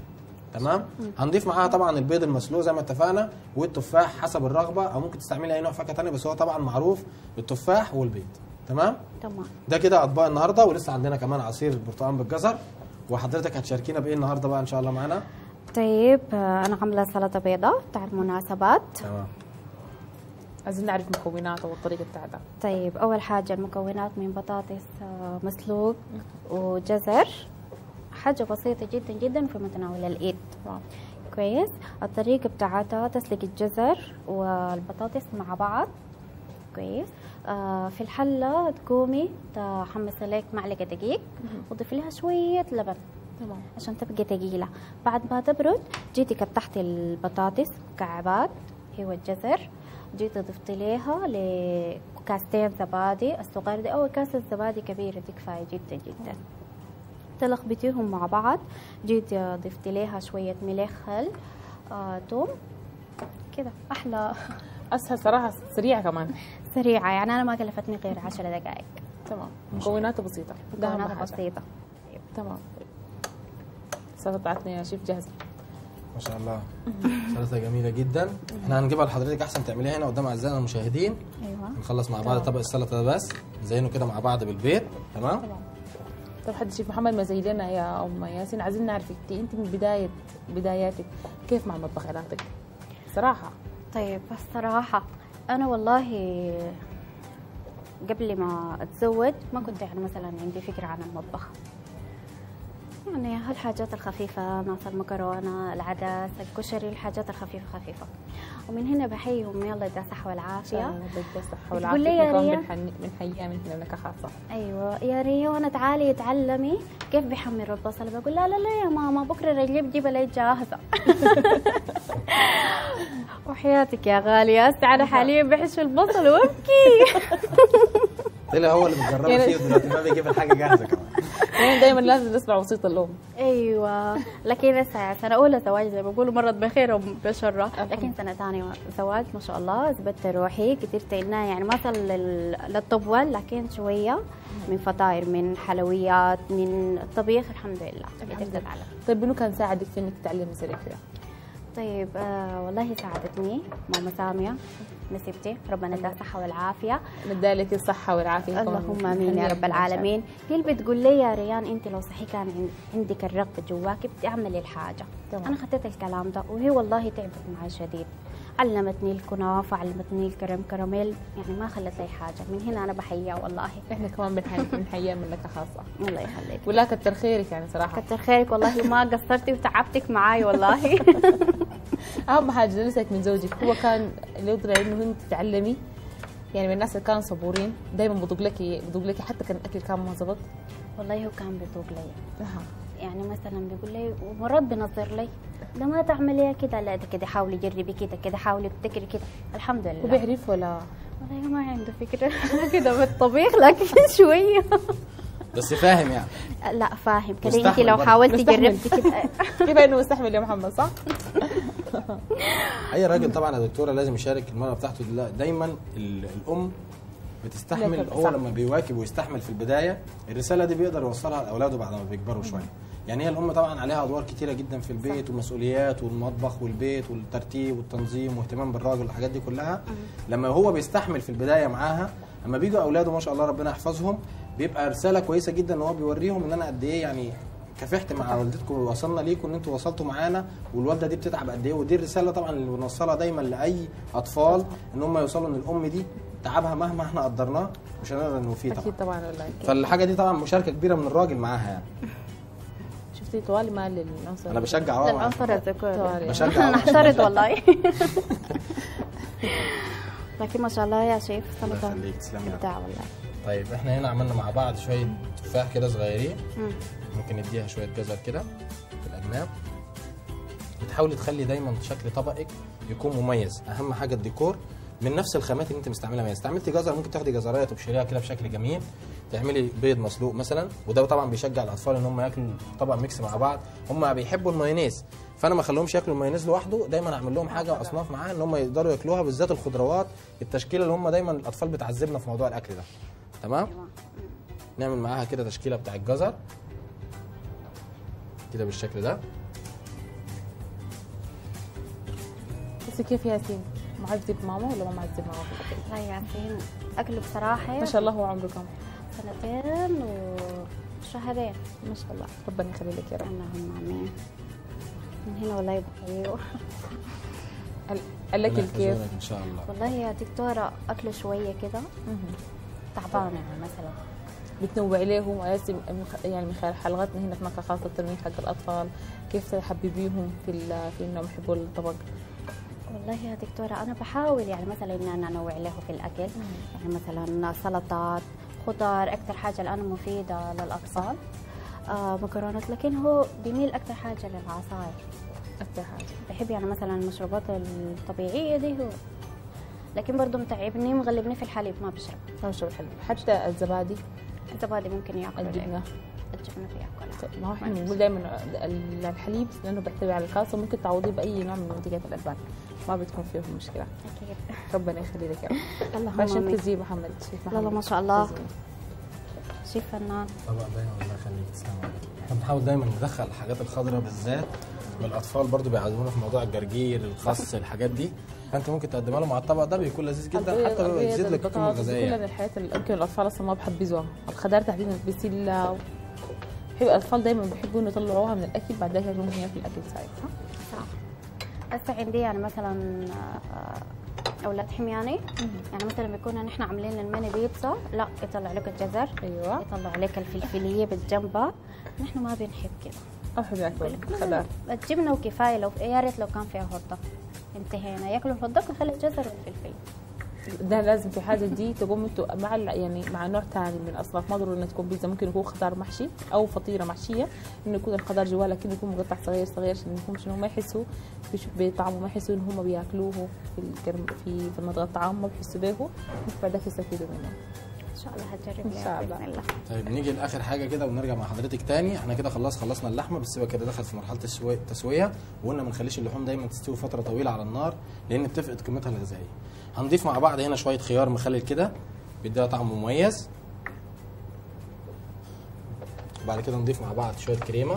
تمام هنضيف معاها طبعا البيض المسلوق زي ما اتفقنا والتفاح حسب الرغبه او ممكن تستعملي اي نوع فاكهه تانية بس هو طبعا معروف بالتفاح والبيض تمام تمام ده كده اطباق النهارده ولسه عندنا كمان عصير برتقال بالجزر وحضرتك هتشاركينا بايه النهارده بقى ان شاء الله معانا طيب آه، انا عامله سلطه بيضاء بتاع المناسبات تمام عايزين نعرف مكوناتها والطريقه بتاعتها طيب اول حاجه المكونات من بطاطس آه، مسلوق وجزر حاجه بسيطه جدا جدا في متناول الايد تمام كويس الطريقة بتاعتها تسلق الجزر والبطاطس مع بعض كويس آه في الحلة تقومي تحمسي لك معلقة دقيق وضيفي لها شوية لبن تمام عشان تبقى تقيلة بعد ما تبرد جيتي قطعتي البطاطس مكعبات هو الجزر جيتي ضفتي ليها لكاستين زبادي الصغير دي أو كاسة زبادي كبيرة دي كفاية جدا جدا تلخبطيهم مع بعض جيتي ضفتي ليها شوية ملح خل آه، توم كده أحلى اسهل صراحه سريعه كمان سريعة يعني أنا ما كلفتني غير عشر دقائق تمام مكوناتها بسيطه ده أهم مكوناتها حاجة. بسيطة تمام السلطه بتاعتنا يا شيف جاهزه ما شاء الله سلطه جميله جدا احنا هنجيبها لحضرتك احسن تعمليها هنا قدام اعزائنا المشاهدين أيوة نخلص مع بعض طبق السلطه ده بس نزينه كده مع بعض بالبيض تمام طب حد شيف محمد ما زي لنا يا ام ياسين عايزين نعرف انت انت من بدايه بداياتك كيف مع المطبخ علاقتك صراحه طيب الصراحة أنا والله قبل ما أتزوج ما كنت يعني مثلا عندي فكرة عن المطبخ يعني هالحاجات الخفيفة ناس المكرونة العدس الكشري الحاجات الخفيفة خفيفة ومن هنا بحيهم يلا ده صحة والعافية بدي الصحه بتقول والعافيه لي يا كمان ريا؟ بنحن- بنحييها من هنا لك خاصه ايوه يا ريونا تعالي تعلمي كيف بيحمروا البصل بقول لا لا لا يا ماما بكره رجيب جيب لي جاهزه وحياتك يا غاليه هسه انا حاليا بحش البصل وابكي طلع هو اللي بيجربها يعني- كتير دلوقتي ما بيجيب الحاجه جاهزه كمان يعني دائما لازم نسمع وصيه الام ايوه لكن لسه سنه اولى زواج زي ما بيقولوا مرت بخير وبشره لكن سنه ثانيه زواج ما شاء الله زبدت روحي قدرت انها يعني ما صل لل- للطول لكن شويه من فطاير من حلويات من الطبيخ الحمد لله قدرت اتعلم طيب منو كان ساعدك في انك تتعلمي سريع كده؟ طيب آه والله ساعدتني ماما ساميه نسيبتي ربنا يديها الصحه والعافيه ندعي لك الصحه والعافيه كمان. اللهم امين يا رب العالمين هي بتقول لي يا ريان انت لو صحي كان عن- عندك الرغبه جواك بتعملي الحاجه تمام. انا خطيت الكلام ده وهي والله تعبت معي شديد علمتني الكنافه علمتني الكريم كراميل يعني ما خلت لي حاجه من هنا انا بحييها والله احنا كمان بنحيي بنحييها منك خاصه الله يخليك ولا كتر خيرك يعني صراحه كتر خيرك والله ما قصرتي وتعبتك معاي والله اهم حاجه نسيت من زوجك هو كان اللي يقدر انه انت تتعلمي يعني من الناس اللي كانوا صبورين دائما بدوق لك بدوق لك حتى كان الاكل كان ما ظبط والله هو كان بيذوق لي أها. يعني مثلا بيقول لي ومرات بنظر لي ده ما تعمليها كده لا ده كده حاولي جربي كده كده حاولي ابتكري كده الحمد لله وبيعرف ولا والله ما عنده فكرة كده بالطبيخ لكن شوية بس فاهم يعني لا فاهم كده انت مستحمل لو برضه. حاولتي مستحمل. جربتي كده كيف انه مستحمل يا محمد صح؟ اي راجل طبعا يا دكتوره لازم يشارك المراه بتاعته لا، دايما ال- الام بتستحمل لا، هو صح. لما بيواكب ويستحمل في البدايه الرساله دي بيقدر يوصلها لاولاده بعد ما بيكبروا شويه يعني هي الام طبعا عليها ادوار كتيره جدا في البيت ومسؤوليات والمطبخ والبيت والترتيب والتنظيم واهتمام بالراجل والحاجات دي كلها لما هو بيستحمل في البدايه معاها اما بيجوا اولاده ما شاء الله ربنا يحفظهم بيبقى رساله كويسه جدا ان هو بيوريهم ان انا قد ايه يعني كافحت مع والدتكم ووصلنا ليكم ان انتوا وصلتوا معانا والوالده دي بتتعب قد ايه ودي الرساله طبعا اللي بنوصلها دايما لاي اطفال ان هم يوصلوا ان الام دي تعبها مهما احنا قدرناه مش هنقدر نوفيه طبعا اكيد طبعا والله فالحاجه دي طبعا مشاركه كبيره من الراجل معاها يعني شفتي طوالي مال العنصر انا بشجع ده اه العنصر الذكوري طوالي. بشجع انا آه. احترد والله لكن ما شاء الله يا شيف الله سلطة يخليك تسلمي يا رب. ابداع والله طيب احنا هنا عملنا مع بعض شويه تفاح كده صغيرين مم. ممكن نديها شويه جزر كده في الاجناب بتحاولي تخلي دايما شكل طبقك يكون مميز اهم حاجه الديكور من نفس الخامات اللي انت مستعملها معايا استعملتي جزر ممكن تاخدي جزرايه تبشريها كده بشكل جميل تعملي بيض مسلوق مثلا وده طبعا بيشجع الاطفال ان هم ياكلوا طبق ميكس مع بعض هم بيحبوا المايونيز فانا ما اخليهمش ياكلوا المايونيز لوحده دايما اعمل لهم حاجه اصناف معاه ان هم يقدروا ياكلوها بالذات الخضروات التشكيله اللي هم دايما الاطفال بتعذبنا في موضوع الاكل ده تمام نعمل معاها كده تشكيله بتاع الجزر كده بالشكل ده هسه كيف ياسين معذب ماما ولا ما معذب ماما في الاكل؟ لا ياسين اكله بصراحه ما شاء الله هو عمره كم؟ سنتين وشهرين ما شاء الله ربنا يخلي لك يا رب اللهم امين من هنا والله بخيره ال- الاكل كيف؟ ان شاء الله والله يا دكتوره اكله شويه كده مهم. تعبانه يعني مثلا بتنوعي لهم ولازم يعني من خلال حلقاتنا هنا في مكان خاص التنويه حق الاطفال كيف تحببيهم في ال- في انهم يحبوا الطبق والله يا دكتورة أنا بحاول يعني مثلا إن أنا أنوع له في الأكل يعني مثلا سلطات خضار أكثر حاجة الآن مفيدة للأطفال آه مكرونات لكن هو بيميل أكثر حاجة للعصاير اكثر حاجه بحب يعني مثلا المشروبات الطبيعية دي هو لكن برضه متعبني مغلبني في الحليب ما بشرب ما شو الحلو حتى الزبادي الزبادي ممكن ياكل الجبنه الجبنة بياكلها طيب، ما هو احنا بنقول دائما الحليب لانه بيحتوي على الكالسيوم ممكن تعوضيه باي نوع من منتجات الالبان ما بتكون فيه مشكله أكيد ربنا يخلي لك يا رب اللهم فعشان آمين تزي محمد شيف لا، لا، محمد ما شاء الله. تزيين. شيف فنان طبعا دايما الله يخليك تسلم عليك احنا بنحاول دايما ندخل الحاجات الخضراء بالذات والاطفال برضو بيعلمونا في موضوع الجرجير الخس الحاجات دي فانت ممكن تقدمها لهم على الطبق ده بيكون لذيذ جدا البيض- حتى بيبقى البيض، يزيد لك القيمه البطاطس، كل الغذائيه الحياة اللي يمكن الاطفال اصلا ما بحبذوها الخضار تحديدا البسله بحب الاطفال دايما بيحبوا انه يطلعوها من الاكل بعد ذلك ياكلوها هي في الاكل ساعتها صح هسه عندي يعني مثلا آه، اولاد حمياني يعني مثلا بيكون نحن عاملين الميني بيتزا لا يطلع لك الجزر ايوه يطلع لك الفلفليه بالجنبة نحن ما بنحب كده او حلو ياكلوا خضار الجبنه وكفايه لو يا ريت لو كان فيها هرده انتهينا ياكلوا الهرده وخلي الجزر والفلفل ده لازم في حاجه دي تقوم انتوا مع ال- يعني مع نوع ثاني من الاصناف ما ضروري انها تكون بيتزا ممكن يكون خضار محشي او فطيره محشيه انه يكون الخضار جواه لكن يكون مقطع صغير صغير عشان يكون شنو ما يحسوا بش- بطعمه ما يحسوا ان هم بياكلوه في الكرم في في مضغ الطعام ما بيحسوا به بعد ذاك يستفيدوا منه ان شاء الله هجرب إن يا شاء الله. باذن الله طيب نيجي لاخر حاجه كده ونرجع مع حضرتك تاني احنا كده خلاص خلصنا اللحمه بس هو كده دخل في مرحله التسويه التسويه وقلنا ما نخليش اللحوم دايما تستوي فتره طويله على النار لان بتفقد قيمتها الغذائيه هنضيف مع بعض هنا شويه خيار مخلل كده بيديها طعم مميز وبعد كده نضيف مع بعض شويه كريمه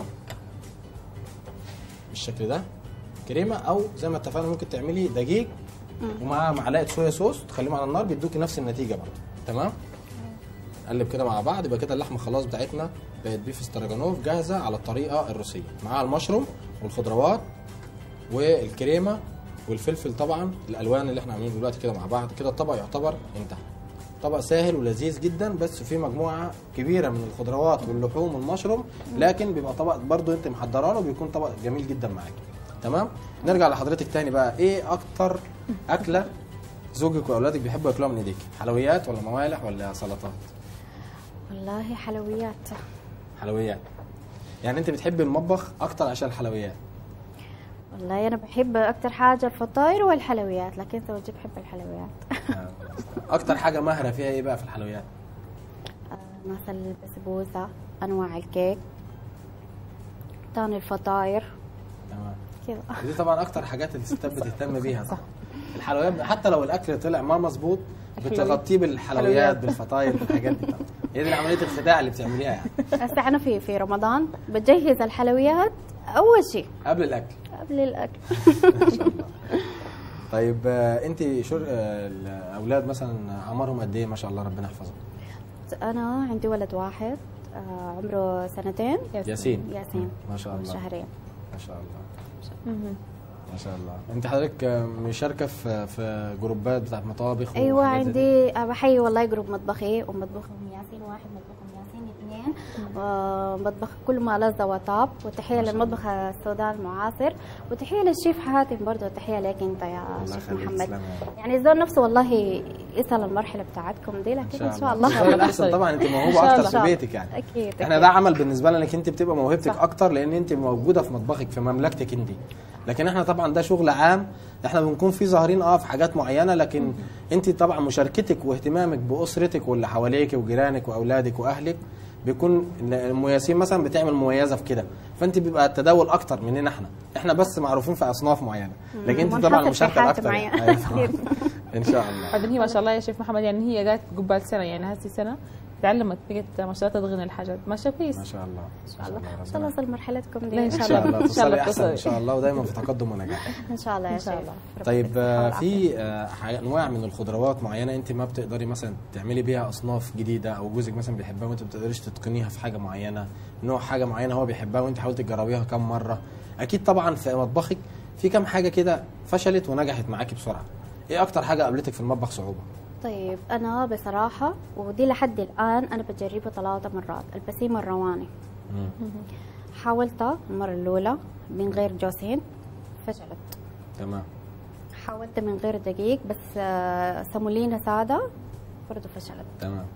بالشكل ده كريمه او زي ما اتفقنا ممكن تعملي دقيق ومع معلقه صويا صوص تخليهم على النار بيدوكي نفس النتيجه برضه تمام نقلب كده مع بعض يبقى كده اللحمه خلاص بتاعتنا بقت بيف استراجانوف جاهزه على الطريقه الروسيه معاها المشروم والخضروات والكريمه والفلفل طبعا الالوان اللي احنا عاملينه دلوقتي كده مع بعض كده الطبق يعتبر انتهى طبق سهل ولذيذ جدا بس فيه مجموعه كبيره من الخضروات واللحوم والمشروم لكن بيبقى طبق برضو انت محضراه له بيكون طبق جميل جدا معاكي تمام نرجع لحضرتك تاني بقى ايه اكتر اكله زوجك واولادك بيحبوا ياكلوها من ايديك حلويات ولا موالح ولا سلطات والله حلويات حلويات يعني انت بتحبي المطبخ اكتر عشان الحلويات والله انا بحب اكثر حاجه الفطاير والحلويات لكن زوجي بحب الحلويات اكتر حاجه ماهره فيها ايه بقى في الحلويات آه، مثل البسبوسه انواع الكيك تاني الفطاير تمام كذا دي طبعا اكتر حاجات الستات بتهتم بيها صح الحلويات حتى لو الاكل طلع ما مظبوط بتغطيه بالحلويات حلويات. بالفطاير بالحاجات دي طبعا هي دي عمليه الخداع اللي بتعمليها يعني هسه انا في في رمضان بجهز الحلويات اول شيء قبل الاكل قبل الاكل طيب آه، انت شو آه، الاولاد مثلا عمرهم قد ايه ما شاء الله ربنا يحفظهم انا عندي ولد واحد آه، عمره سنتين ياسين ياسين ما شاء الله شهرين ما شاء الله مهم. ما شاء الله انت حضرتك آه، مشاركه في في جروبات بتاعت مطابخ ايوه وحاجات زي دي؟ عندي بحيي والله جروب مطبخي ومطبخهم ياسين واحد مطبخهم ياسين اثنين ومطبخ كل ما لذ وطاب وتحيه ما شاء الله. للمطبخ السودان المعاصر وتحيه للشيف حاتم برضه تحيه لك انت يا الله شيف يخليك، محمد تسلم يا رب. يعني الزول نفسه والله يصل المرحله بتاعتكم دي لكن ان شاء الله الله الاحسن طبعا انت إن موهوبه شاء اكتر الله. في بيتك يعني اكيد احنا أكيد. ده عمل بالنسبه لنا انك انت بتبقى موهبتك صح. اكتر لان انت موجوده في مطبخك في مملكتك انت لكن احنا طبعا ده شغل عام احنا بنكون فيه ظاهرين اه في حاجات معينه لكن انت طبعا مشاركتك واهتمامك باسرتك واللي حواليك وجيرانك واولادك واهلك بيكون ام ياسين مثلا بتعمل مميزه في كده فانت بيبقى التداول اكتر مننا احنا احنا بس معروفين في اصناف معينه لكن انت منحصر طبعا في مشاركه حاجة اكتر معينة. يعني. أيوة. ان شاء الله بعدين هي ما شاء الله يا شيف محمد يعني هي قاعد قبال سنه يعني هسه سنه تعلمت بقت ما شاء الله تتغني الحاجات ماشيه كويس ما شاء الله ان شاء الله ان شاء الله اوصل مرحلتكم دي لا، ان شاء الله إن شاء الله توصلي احسن ان توصلي. شاء الله ودايما في تقدم ونجاح ان شاء الله يا إن شاء شيخ الله. ربنا طيب يديك آه، الصحة في آه، ح- انواع من الخضروات معينه انت ما بتقدري مثلا تعملي بيها اصناف جديده او جوزك مثلا بيحبها وانت ما بتقدريش تتقنيها في حاجه معينه نوع حاجه معينه هو بيحبها وانت حاولتي تجربيها كم مره اكيد طبعا في مطبخك في كم حاجه كده فشلت ونجحت معاكي بسرعه ايه اكتر حاجه قابلتك في المطبخ صعوبه طيب انا بصراحه ودي لحد الان انا بجربها ثلاثة مرات البسيمه الرواني مم. حاولتها المره الاولى من غير جوز هند فشلت تمام حاولت من غير دقيق بس آه، سمولينا ساده برضه فشلت تمام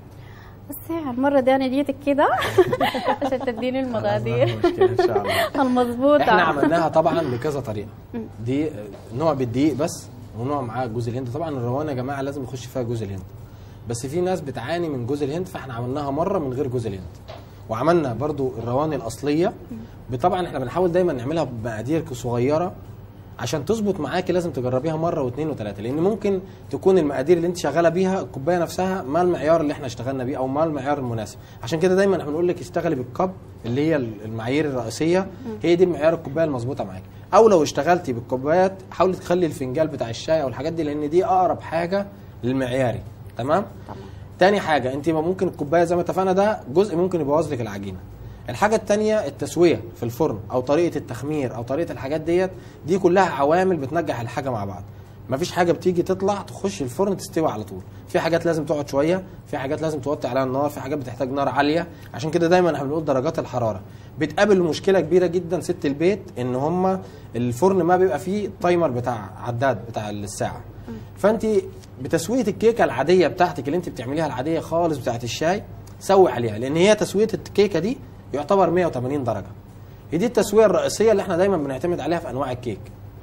بس يعني المره دي انا جيتك كده عشان تديني خلاص، ما المقادير في مشكلة ان شاء الله المظبوطه احنا عملناها طبعا بكذا طريقه دي آه، نوع بالدقيق بس ونوع معاه جوز الهند طبعا الروان يا جماعه لازم يخش فيها جوز الهند بس في ناس بتعاني من جوز الهند فاحنا عملناها مره من غير جوز الهند وعملنا برضو الروان الاصليه طبعا احنا بنحاول دايما نعملها بمقادير صغيره عشان تظبط معاكي لازم تجربيها مره واثنين وثلاثه لان ممكن تكون المقادير اللي انت شغاله بيها الكوبايه نفسها ما المعيار اللي احنا اشتغلنا بيه او ما المعيار المناسب عشان كده دايما احنا بنقول لك اشتغلي بالكب اللي هي المعايير الرئيسيه هي دي المعيار الكوبايه المظبوطه معاكي او لو اشتغلتي بالكوبايات حاولي تخلي الفنجان بتاع الشاي او الحاجات دي لان دي اقرب حاجه للمعياري تمام تمام تاني حاجة انت ممكن الكوباية زي ما اتفقنا ده جزء ممكن يبوظ لك العجينة الحاجة التانية التسوية في الفرن او طريقة التخمير او طريقة الحاجات ديت دي كلها عوامل بتنجح الحاجة مع بعض مفيش حاجة بتيجي تطلع تخش الفرن تستوي على طول في حاجات لازم تقعد شوية في حاجات لازم توطي عليها النار في حاجات بتحتاج نار عالية عشان كده دايما احنا بنقول درجات الحرارة بتقابل مشكلة كبيرة جدا ست البيت ان هم الفرن ما بيبقى فيه تايمر بتاع عداد بتاع الساعة فانت بتسويه الكيكه العاديه بتاعتك اللي انت بتعمليها العاديه خالص بتاعت الشاي سوي عليها لان هي تسويه الكيكه دي يعتبر 180 درجه هي دي التسويه الرئيسيه اللي احنا دايما بنعتمد عليها في انواع الكيك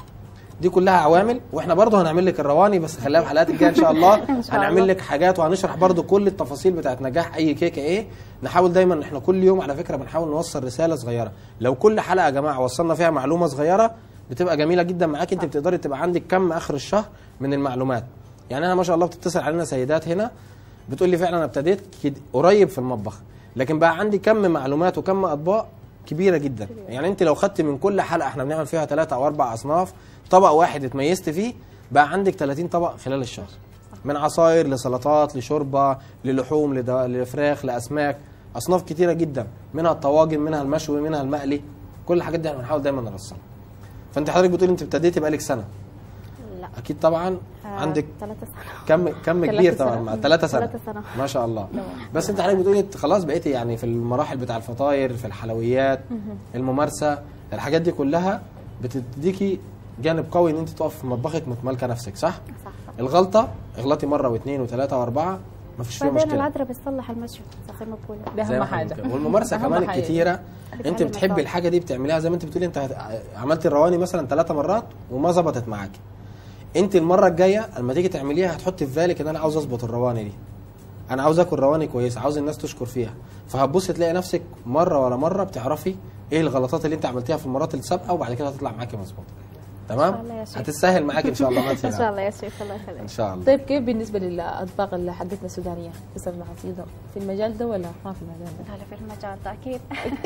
دي كلها عوامل واحنا برضه هنعمل لك الرواني بس خليها في الحلقات الجايه ان شاء الله إن شاء هنعمل الله. لك حاجات وهنشرح برضه كل التفاصيل بتاعت نجاح اي كيكه ايه نحاول دايما ان احنا كل يوم على فكره بنحاول نوصل رساله صغيره لو كل حلقه يا جماعه وصلنا فيها معلومه صغيره بتبقى جميله جدا معاك انت بتقدري تبقى عندك كم اخر الشهر من المعلومات يعني انا ما شاء الله بتتصل علينا سيدات هنا بتقول لي فعلا انا ابتديت كد- قريب في المطبخ لكن بقى عندي كم معلومات وكم اطباق كبيره جدا يعني انت لو خدت من كل حلقه احنا بنعمل فيها ثلاثة او اربع اصناف طبق واحد اتميزت فيه بقى عندك 30 طبق خلال الشهر من عصاير لسلطات لشوربه للحوم لدو- لفراخ لاسماك اصناف كتيره جدا منها الطواجن منها المشوي منها المقلي كل الحاجات دي احنا بنحاول دايما نرسلها فانت حضرتك بتقول انت ابتديتي بقالك سنه لا اكيد طبعا آه، عندك ثلاثة سنة كم كم ثلاثة كبير سنة. طبعا مع ثلاثة سنة ثلاثة سنة. ما شاء الله بس انت حضرتك بتقولي انت خلاص بقيتي يعني في المراحل بتاع الفطاير في الحلويات الممارسة الحاجات دي كلها بتديكي جانب قوي ان انت تقف في مطبخك متمالكه نفسك صح؟ صح الغلطة اغلطي مرة واثنين وثلاثة وأربعة ما فيش فيها بعدين مشكلة العذراء بتصلح المشي زي ما بقول ده زي اهم ما احنا حاجه بنتكلم. والممارسه أهم كمان حاجة. الكتيره انت بتعلم بتحبي الطبخ. الحاجه دي بتعمليها زي ما انت بتقولي انت هت- عملتي الرواني مثلا ثلاثة مرات وما ظبطت معاكي انت المره الجايه لما تيجي تعمليها هتحطي في بالك ان انا عاوز اظبط الرواني دي انا عاوز اكل رواني كويسه عاوز الناس تشكر فيها فهتبصي تلاقي نفسك مره ورا مره بتعرفي ايه الغلطات اللي انت عملتها في المرات السابقه وبعد كده هتطلع معاكي مظبوطه تمام إن شاء الله يا شيخ. هتسهل معاكي ان شاء الله ما ان شاء تسهل الله يا شيخ الله ان يخليك شاء الله طيب كيف بالنسبه للاطباق اللي حقتنا السودانيه كسر العصيده في المجال ده ولا ما في المجال ده؟ هلا في المجال ده اكيد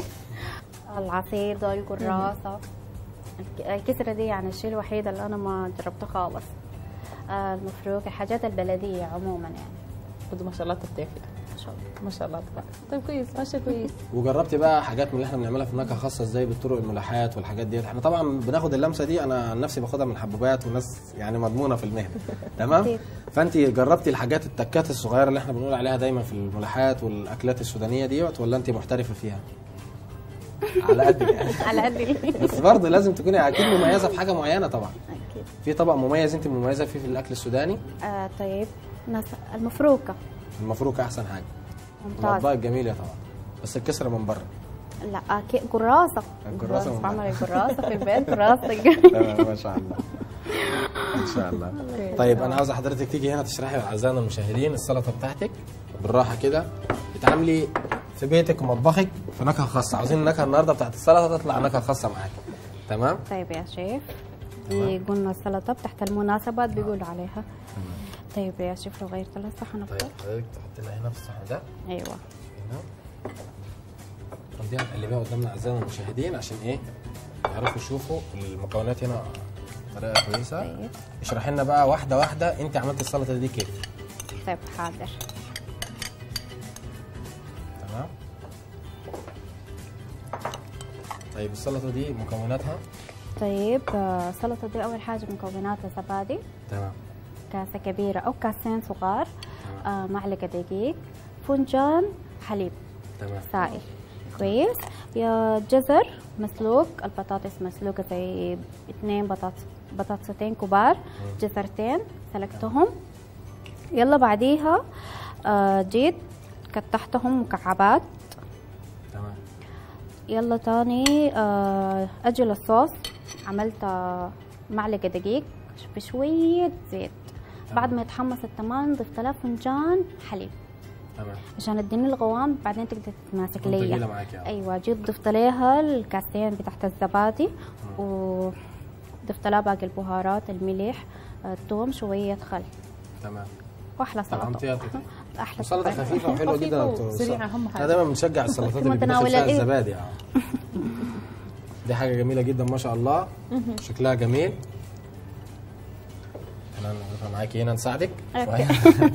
العصيدة القراصة الك- الكسرة دي يعني الشيء الوحيد اللي انا ما جربته خالص آه، المفروك الحاجات البلدية عموما يعني برضه ما شاء الله تفتح ما شاء الله ما شاء الله تبارك طيب كويس ماشي كويس وجربتي بقى حاجات من اللي احنا بنعملها في النكهه خاصه ازاي بالطرق الملاحات والحاجات ديت احنا طبعا بناخد اللمسه دي انا عن نفسي باخدها من حبوبات وناس يعني مضمونه في المهنه تمام أكيد. فانت جربتي الحاجات التكات الصغيره اللي احنا بنقول عليها دايما في الملاحات والاكلات السودانيه ديت ولا انت محترفه فيها على قدك يعني على قد بس برضه لازم تكوني اكيد مميزه في حاجه معينه طبعا اكيد في طبق مميز انت مميزه فيه في الاكل السوداني آه طيب ناس المفروكة المفروك احسن حاجه ممتاز الاطباق الجميله طبعا بس الكسره من بره لا أكيد قراصة القراصة من بعمل بعد. القراصة في البيت قراصة تمام ما شاء الله ان شاء الله طيب انا عاوز حضرتك تيجي هنا تشرحي لاعزائنا المشاهدين السلطه بتاعتك بالراحه كده بتعاملي في بيتك ومطبخك في نكهه خاصه عاوزين النكهه النهارده بتاعت السلطه تطلع نكهه خاصه معاك تمام طيب يا شيف دي قلنا السلطة تحت المناسبات بيقولوا عليها طيب يا شيف لو غيرت له الصحن طيب أفضل حضرتك تحط لنا هنا في الصحن ده أيوة هنا ودي هنقلبها قدامنا اعزائنا المشاهدين عشان ايه يعرفوا يشوفوا المكونات هنا بطريقه كويسه طيب اشرحي لنا بقى واحده واحده انت عملت السلطه دي كيف طيب حاضر تمام طيب السلطه دي مكوناتها طيب آه، السلطة دي أول حاجة مكوناتها زبادي تمام كاسة كبيرة أو كاسين صغار تمام آه، معلقة دقيق فنجان حليب تمام سائل كويس يا جزر مسلوق البطاطس مسلوقة زي اثنين بطاطس بطاطستين كبار جزرتين سلقتهم يلا بعديها آه، جيت قطعتهم مكعبات تمام يلا تاني آه، اجي للصوص عملت آه، معلقة دقيق بشوية زيت بعد ما يتحمص التمام ضفت له فنجان حليب تمام عشان تديني القوام بعدين تقدر تتماسك تكون تقيلة ليا معاك يعني. ايوه جيت ضفت ليها الكاسين بتاعت الزبادي وضفت لها باقي البهارات الملح آه، الثوم شوية خل تمام واحلى طبعا سلطة فيها احلى سلطه سلطة. خفيفه وحلوه جدا يا خفيفة دكتور وسريعة أهم احنا حاجة. دايما بنشجع السلطات اللي بيدخل متناول فيها الإيد. الزبادي يعني دي حاجه جميله جدا ما شاء الله شكلها جميل انا نضيفها معاكي هنا نساعدك أوكي. شوية.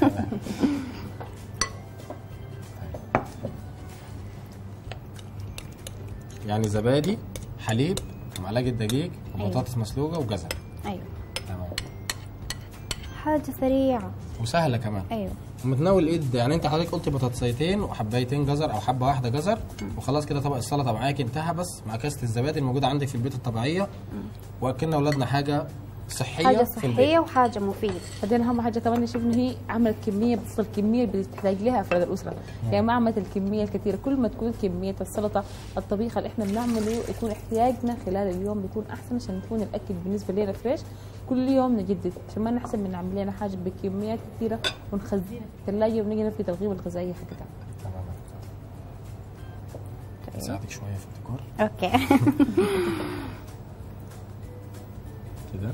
يعني زبادي حليب معلقه دقيق وبطاطس مسلوقه وجزر ايوه تمام حاجة سريعة وسهله كمان ايوه ومتناول الايد يعني انت حضرتك قلت بطاطسيتين وحبايتين جزر او حبه واحده جزر وخلاص كده طبق السلطه معاك انتهى بس مع كاسه الزبادي الموجوده عندك في البيت الطبيعيه واكلنا اولادنا حاجه صحيه حاجة في صحية البيت وحاجة مفيدة بعدين اهم حاجه كمان نشوف ان هي عملت كميه بتصل الكميه اللي بتحتاج لها افراد الاسره يعني ما عملت الكميه الكثيره كل ما تكون كميه السلطه الطبيخ اللي احنا بنعمله يكون احتياجنا خلال اليوم بيكون احسن عشان يكون الاكل بالنسبه لنا فريش كل يوم نجدد عشان ما نحسب من نعمل لنا حاجه بكميات كثيره ونخزنها في الثلاجه ونيجي نفقد القيمه الغذائيه حقتها تمام اساعدك شويه في الديكور اوكي كده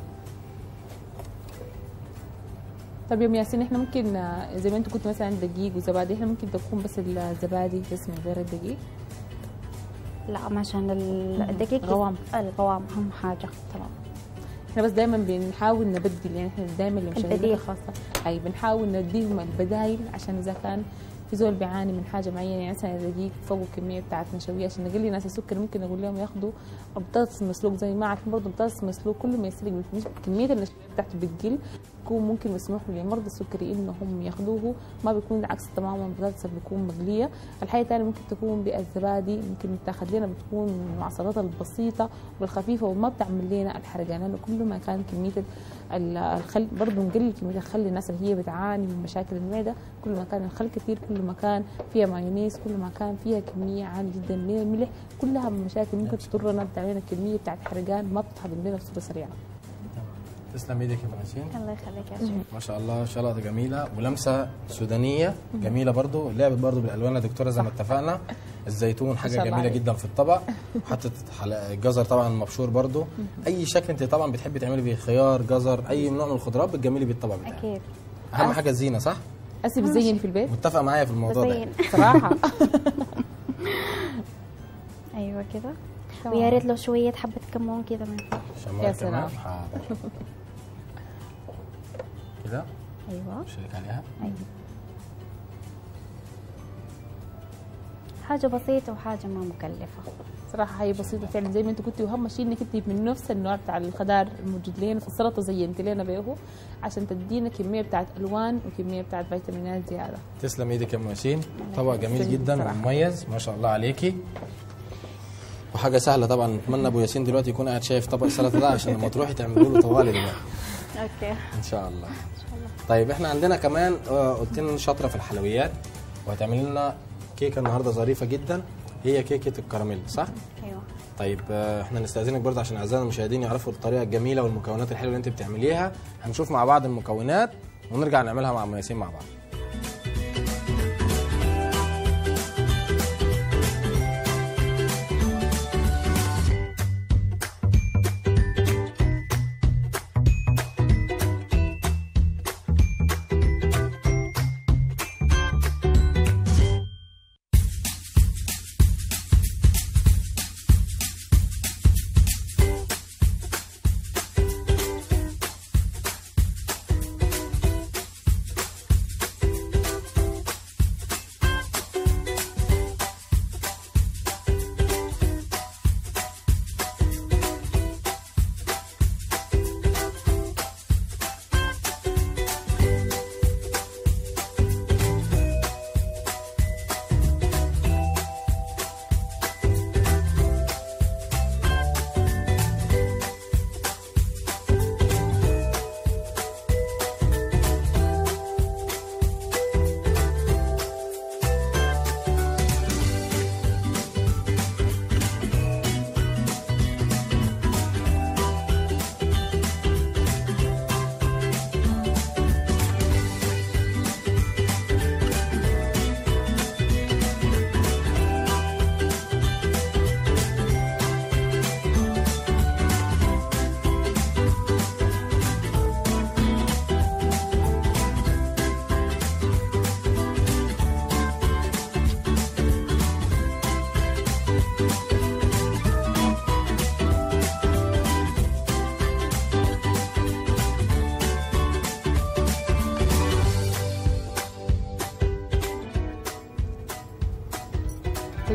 طب يا ام ياسين احنا ممكن آه، زي ما انت كنت مثلا دقيق وزبادي احنا ممكن تكون بس الزبادي بس من غير الدقيق لا عشان ال- الدقيق غوام. الغوام اهم حاجة تمام احنا بس دايما بنحاول نبدل يعني احنا دايما لمشاهدينا البديل. خاصه اي بنحاول نديهم البدايل عشان اذا كان في زول بيعاني من حاجه معينه يعني مثلا دقيق فوق الكميه بتاعت نشويه عشان نقلل ناس السكر ممكن نقول لهم ياخذوا بطاطس مسلوق زي ما عارفين برضه بطاطس مسلوق كل ما يسلق مش- كميه النشويه بتاعته بتقل يكون ممكن مسموح لمرضى السكري انهم ياخذوه ما بيكون العكس تماما البطاطس بتكون مقليه الحاجه الثانيه ممكن تكون بالزبادي ممكن تاخذ لنا بتكون من المعصرات البسيطه والخفيفه وما بتعمل لنا الحرقان لانه كل ما كان كميه ال- الخل برضه نقلل كميه الخل الناس اللي هي بتعاني من مشاكل المعده كل ما كان الخل كثير كل ما كان فيها مايونيز كل ما كان فيها كميه عاليه جدا من الملح كلها من مشاكل ممكن تضرنا بتعمل لنا كميه بتاعت حرقان ما بتتهضم لنا بصوره سريعه تسلم ايدك يا مهندسين الله يخليك يا شيخ ما شاء الله سلطه جميله ولمسه سودانيه جميله برضو لعبت برضو بالالوان يا دكتوره زي ما اتفقنا الزيتون حاجه شاء الله جميله عليك. جدا في الطبق حطت حل- الجزر طبعا مبشور برضو اي شكل انت طبعا بتحبي تعملي بيه خيار جزر اي نوع من الخضروات بتجملي بيه الطبق بتاعك اكيد اهم حاجه الزينه صح اسي بتزين في البيت متفق معايا في الموضوع ده بزين صراحه ايوه كده تمام. ويا ريت لو شوية حبة كمون كده من فوق شمال يا كمان سلام. حاضر كده ايوه شيك عليها ايوه حاجة بسيطة وحاجة ما مكلفة صراحة هي بسيطة فعلا زي ما انت كنتي واهم شيء انك انت من نفس النوع بتاع الخضار الموجود لنا في السلطة زينت لنا بيه عشان تدينا كمية بتاعت الوان وكمية بتاعت فيتامينات زيادة تسلم ايدك يا ام ياسين طبق جميل يسلمك جدا بصراحة. ومميز ما شاء الله عليكي وحاجه سهله طبعا نتمنى ابو ياسين دلوقتي يكون قاعد شايف طبق السلطه ده عشان لما تروحي تعملوا له طوالي دلوقتي اوكي ان شاء الله طيب احنا عندنا كمان آه، قلت لنا شاطره في الحلويات وهتعملي لنا كيكه النهارده ظريفه جدا هي كيكه الكراميل صح ايوه طيب آه، احنا نستاذنك برضه عشان اعزائنا المشاهدين يعرفوا الطريقه الجميله والمكونات الحلوه اللي انت بتعمليها هنشوف مع بعض المكونات ونرجع نعملها مع ام ياسين مع بعض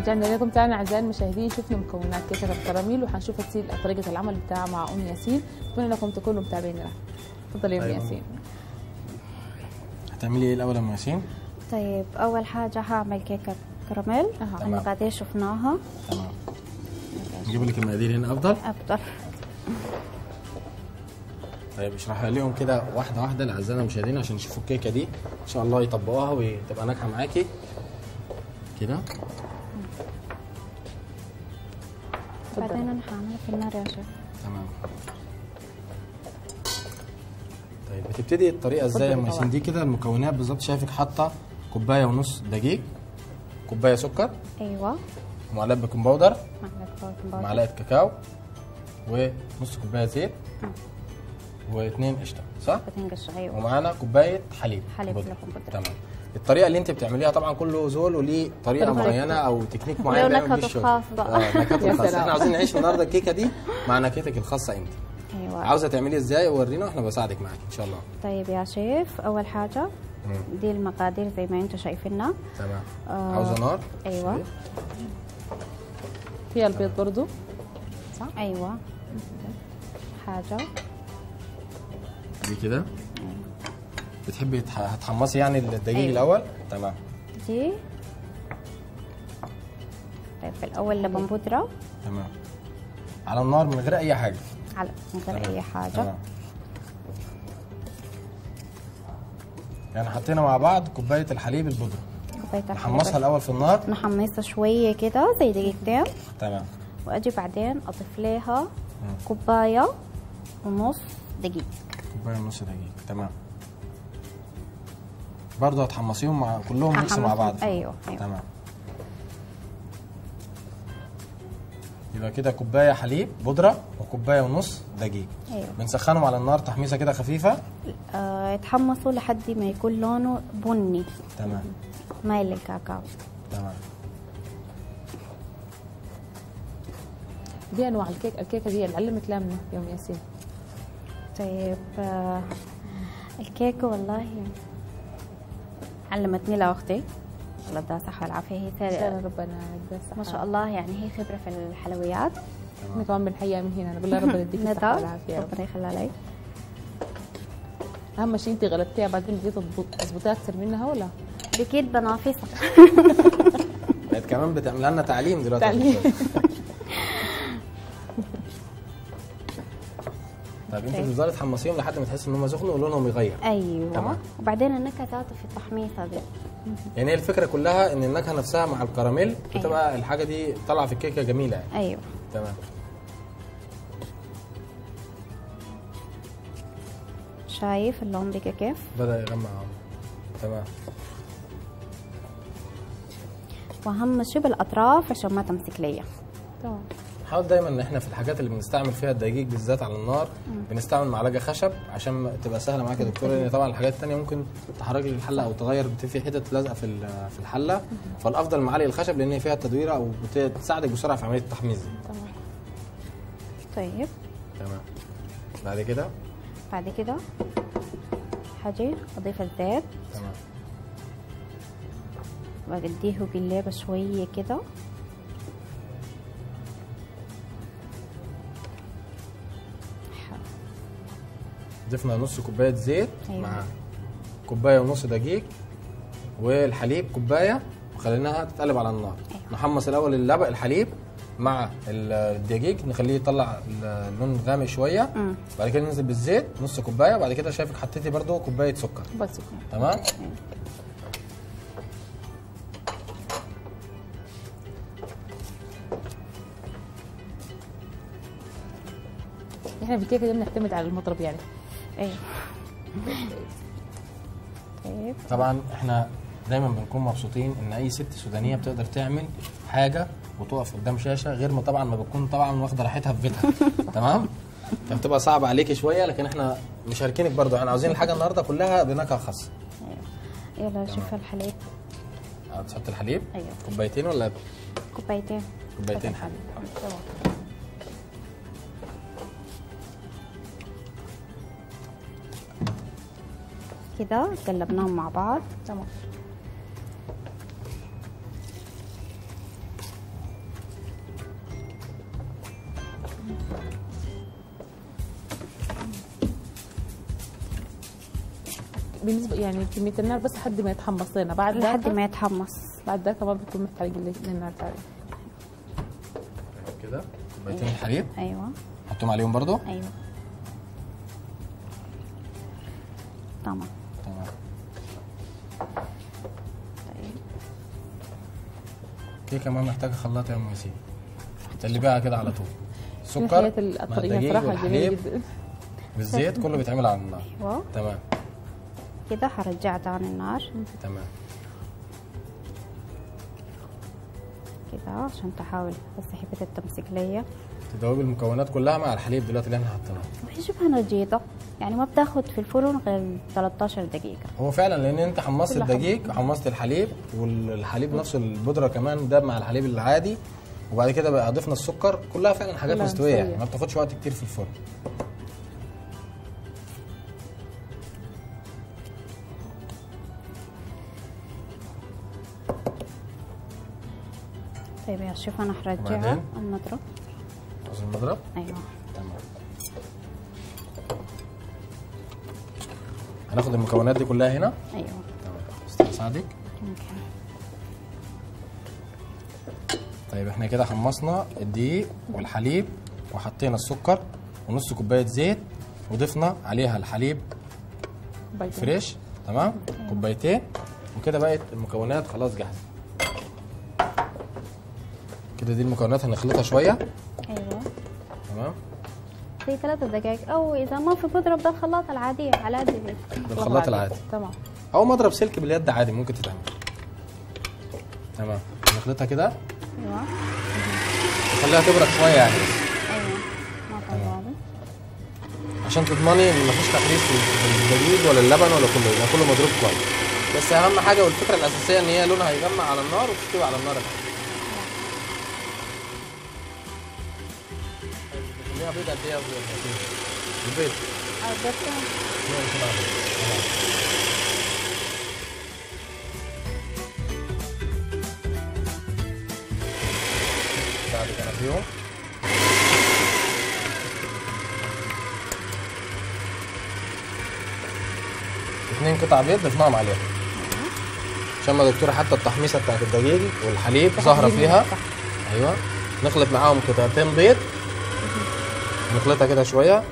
رجعنا لكم تاني اعزائي المشاهدين شفنا مكونات كيكه الكراميل وحنشوف تسيل طريقه العمل بتاعها مع ام ياسين اتمنى انكم تكونوا متابعيننا تفضلي يا ام أيوة. ياسين هتعملي ايه الاول يا ام ياسين؟ طيب اول حاجه هعمل كيكه كراميل أها. المقادير شفناها تمام نجيب لك المقادير هنا افضل افضل طيب اشرحها لهم كده واحده واحده لاعزائنا المشاهدين عشان يشوفوا الكيكه دي ان شاء الله يطبقوها وتبقى ناجحه معاكي كده بعدين انا هعملها في النار يا شيف تمام طيب بتبتدي الطريقه ازاي يا ام اتفضلي ياسين دي كده المكونات بالظبط شايفك حاطه كوبايه ونص دقيق كوبايه سكر ايوه معلقه بيكنج باودر معلقه بيكنج باودر. معلقه كاكاو ونص كوبايه زيت واثنين قشطه صح بتنقش ايوه ومعانا كوبايه حليب حليب بودرة. لكم بودرة. تمام الطريقه اللي انت بتعمليها طبعا كله زول وليه طريقه طريقة. معينه او تكنيك معين له بيعمل نكهته بيه الشغل. الخاصة. اه نكهته يا الخاصه سلام. احنا عاوزين نعيش النهارده الكيكه دي مع نكهتك الخاصه انت ايوه عاوزه تعمليه ازاي ورينا واحنا بساعدك معاك ان شاء الله طيب يا شيف اول حاجه مم. دي المقادير زي ما انتم شايفينها تمام آه. عاوزه نار ايوه شوية. فيها البيض برضو صح ايوه حاجه دي كده بتحبي تح- هتحمصي يعني الدقيق أيوة. الاول تمام دي طيب في الاول لبن بودره تمام على النار من غير اي حاجه على من غير تمام. اي حاجه تمام يعني حطينا مع بعض كوبايه الحليب البودره كوبايه الحليب. نحمصها الاول في النار نحمصها شويه كده زي دقيقتين تمام واجي بعدين اضيف لها كوبايه ونص دقيق كوبايه ونص دقيق تمام برضه هتحمصيهم مع كلهم ميكس مع هحمصهم. بعض أيوة، أيوة. تمام يبقى كده كوبايه حليب بودره وكوبايه ونص دقيق ايوه بنسخنهم على النار تحميصه كده خفيفه آه يتحمصوا لحد ما يكون لونه بني تمام مايل للكاكاو تمام دي انواع الكيك الكيكه دي اللي علمت لها منه يا ام ياسين طيب آه الكيكه والله علمتني لها اختي الله يديها الصحة والعافية هي ان شاء الله ثانية ربنا يديها الصحة ما شاء الله يعني هي خبرة في الحلويات احنا كمان بنحييها من هنا بالله ربنا يديك الصحه ندى والعافيه يا رب. ربنا يخليها لي اهم شيء انت غلبتيها بعدين بديتي تضبط- تظبطيها اكثر منها ولا بكيد بنافسة بقت كمان بتعمل لنا تعليم دلوقتي تعليم. طيب انت طيب. بتفضلي تحمصيهم لحد ما تحسي ان هم سخنوا ولونهم يغير ايوه تمام. وبعدين النكهة ذاته في التحميصة دي يعني هي الفكره كلها ان النكهه نفسها مع الكراميل بتبقى الحاجه دي طالعه في الكيكه جميله يعني ايوه تمام شايف اللون بقى كيف بدا يغمق اهو تمام واهم شيء بالاطراف عشان ما تمسك ليا تمام حاول دايما ان احنا في الحاجات اللي بنستعمل فيها الدقيق بالذات على النار بنستعمل معلقه خشب عشان ما- تبقى سهله معاك يا دكتور لان طبعا الحاجات الثانيه ممكن تحرك لك الحله او تغير بت- في حتت لازقه في ال- في الحله فالافضل معالق الخشب لان هي فيها تدويره او بت- بتساعدك بسرعه في عمليه التحميص دي تمام طيب تمام بعد كده بعد كده حاجي اضيف الزيت تمام واديه قليبه شويه كده ضفنا نص كوبايه زيت أيوة. مع كوبايه ونص دقيق والحليب كوبايه وخليناها تتقلب على النار أيوة. نحمص الاول اللبق الحليب مع ال- الدقيق نخليه يطلع اللون غامق شويه مم. بعد كده ننزل بالزيت نص كوبايه وبعد كده شايفك حطيتي برده كوبايه سكر بس سكر تمام احنا في الكيكه دي بنعتمد على المضرب يعني ايوه طيب طبعا احنا دايما بنكون مبسوطين ان اي ست سودانيه بتقدر تعمل حاجه وتقف قدام شاشه غير ما طبعا ما بتكون طبعا واخده راحتها في بيتها تمام فبتبقى صعبه عليكي شويه لكن احنا مشاركينك برضو احنا عاوزين الحاجه النهارده كلها بنكهه خاصه يلا شوف الحليب تحط الحليب أيوة. كوبايتين ولا كوبايتين كوبايتين حليب تمام كده قلبناهم مع بعض تمام بالنسبه يعني كميه النار بس لحد ما يتحمص لنا بعد لحد ذاك ما يتحمص بعد ذاك ما بتكون محتاج للنار تاني كده كوبايتين الحليب ايوه حطهم عليهم برضو ايوه تمام تمام طيب كيكه ما محتاجه خلاط يا ام ياسين تقلبيها كده على طول من سكر ناحيه مع الطريقه الدقيق صراحه جميله والحليب جدا والزيت كله بيتعمل على النار ايوه تمام كده حرجع تاني النار تمام كده عشان تحاول بس حبة تمسك ليا تدوبي المكونات كلها مع الحليب دلوقتي اللي احنا حاطيناه وهي شبه نجيضة يعني ما بتاخد في الفرن غير 13 دقيقة هو فعلا لان انت حمصت كل حاجة. الدقيق وحمصت الحليب والحليب نفسه البودره كمان ده مع الحليب العادي وبعد كده بقى ضفنا السكر كلها فعلا حاجات كلها مستويه يعني مستوية. ما بتاخدش وقت كتير في الفرن طيب يا شوف انا حرجعها وبعدين؟ المضرب بص المضرب ايوه تمام هناخد المكونات دي كلها هنا ايوه تمام استاذ سعدك ممكن طيب احنا كده حمصنا الدقيق والحليب وحطينا السكر ونص كوبايه زيت وضفنا عليها الحليب بايدن. فريش تمام كوبايتين وكده بقت المكونات خلاص جاهزه كده دي المكونات هنخلطها شويه ايوه تمام في ثلاثة دقائق او اذا ما في مضرب ده الخلاط العادية على قد البيت بالخلاط العادي تمام او مضرب سلك باليد عادي ممكن تتعمل تمام نخلطها كده ايوه نخليها تبرد شويه يعني بس ايوه ما طلعنا عشان تضمني ان مفيش تحريف في في الدقيق ولا اللبن ولا كله يبقى كله مضروب كويس بس اهم حاجه والفكره الاساسيه ان هي لونها يغمق على النار وتستوي على النار خليها بيض قد ايه يا أبو ياسين؟ البيض بعد كده فيهم اثنين قطع بيض ضفناهم عليها عشان ما دكتوره حتى التحميصه بتاعت الدجاج والحليب ظاهره فيها ايوه نخلط معاهم قطعتين بيض نخلطها كده شويه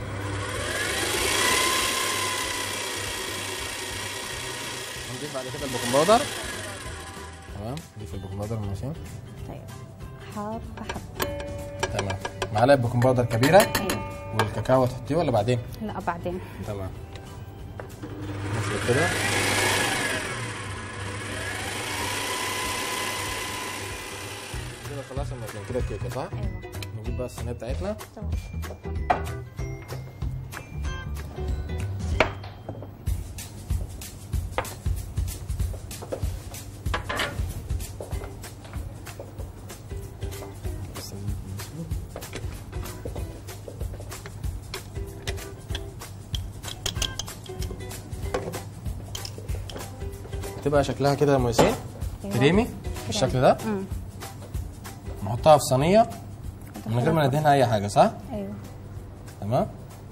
نضيف بعد كده البيكنج باودر تمام نضيف البيكنج باودر ماشي طيب حاب حب تمام معلقه بيكنج باودر كبيره ايوه والكاكاو تحطيه ولا بعدين لا بعدين تمام نخلط كده كده خلاص احنا كده الكيكه صح؟ ايوه نجيب بقى الصينيه بتاعتنا تمام تبقى شكلها كده يا ام ياسين أيوة. كريمي بالشكل ده امم نحطها في صينيه من غير ما ندهنها اي حاجه صح؟ ايوه تمام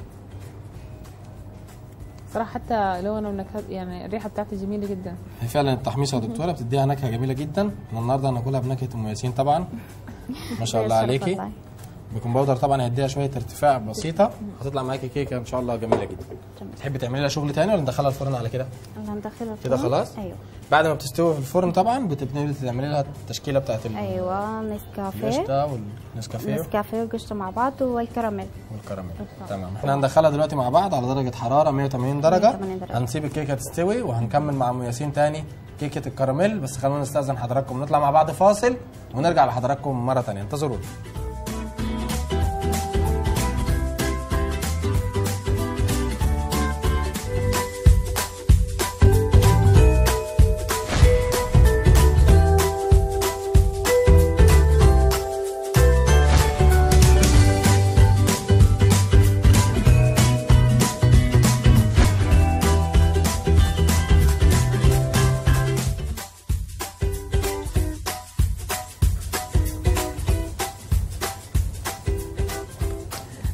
صراحه حتى لونه ونكهه يعني الريحه بتاعتها جميله جدا هي فعلا التحميصه يا دكتوره بتديها نكهه جميله جدا والنهارده هناكلها بنكهه ام ياسين طبعا ما شاء الله يا شرف عليكي والله. بيكنج باودر طبعا هيديها شويه ارتفاع بسيطه هتطلع معاكي كيكه ان شاء الله جميله جدا تمام. تحبي تعملي لها شغل تاني ولا ندخلها الفرن على كده الله ندخلها كده الفرن. خلاص؟ ايوه بعد ما بتستوي في الفرن طبعا بتبتدي تعملي لها التشكيله بتاعت ايوه نسكافيه القشطه والنسكافيه نسكافيه وقشطه مع بعض والكراميل والكراميل بالظبط. تمام احنا هندخلها دلوقتي مع بعض على درجه حراره 180 درجه 180 درجة. هنسيب الكيكه تستوي وهنكمل مع ام ياسين تاني كيكه الكراميل بس خلونا نستاذن حضراتكم نطلع مع بعض فاصل ونرجع لحضراتكم مره تانيه انتظرونا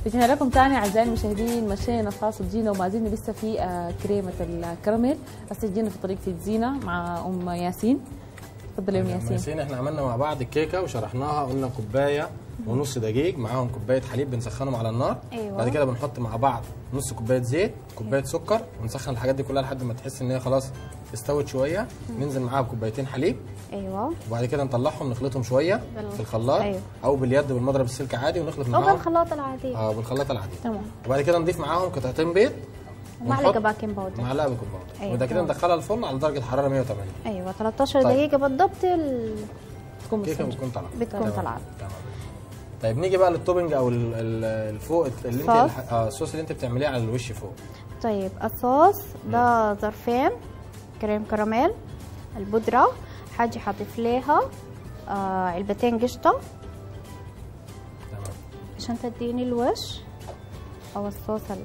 رجعنا لكم تاني اعزائي المشاهدين مشينا فاصل جينا وما زلنا لسه في آه، كريمه الكراميل هسه جينا في طريقه الزينه مع ام ياسين تفضلي يا ام ياسين ياسين احنا عملنا مع بعض الكيكه وشرحناها قلنا كوبايه ونص دقيق معاهم كوبايه حليب بنسخنهم على النار أيوة. بعد كده بنحط مع بعض نص كوبايه زيت كوبايه سكر ونسخن الحاجات دي كلها لحد ما تحس ان هي خلاص استوت شويه ننزل معاها بكوبايتين حليب ايوه وبعد كده نطلعهم نخلطهم شويه بال- في الخلاط أيوة. او باليد بالمضرب السلك عادي ونخلط او معاهم بالخلاط العادي اه بالخلاط العادي تمام وبعد كده نضيف معاهم قطعتين بيض ومعلقه ونحط باكنج باودر معلقه بيكنج باودر أيوة. وده كده ندخلها الفرن على درجه حراره 180 ايوه 13 طيب. دقيقه بالضبط ال... تكون الكيكه مستوية. بتكون طالعه بتكون تمام. طالعة. تمام طيب نيجي بقى للتوبنج او ال- ال- الفوق اللي انت صوص. الح- اه الصوص اللي انت بتعمليه على الوش فوق طيب الصوص ده ظرفين كريم كراميل البودرة حاجة حضيف ليها آه علبتين قشطة تمام عشان تديني الوش أو الصوص ال...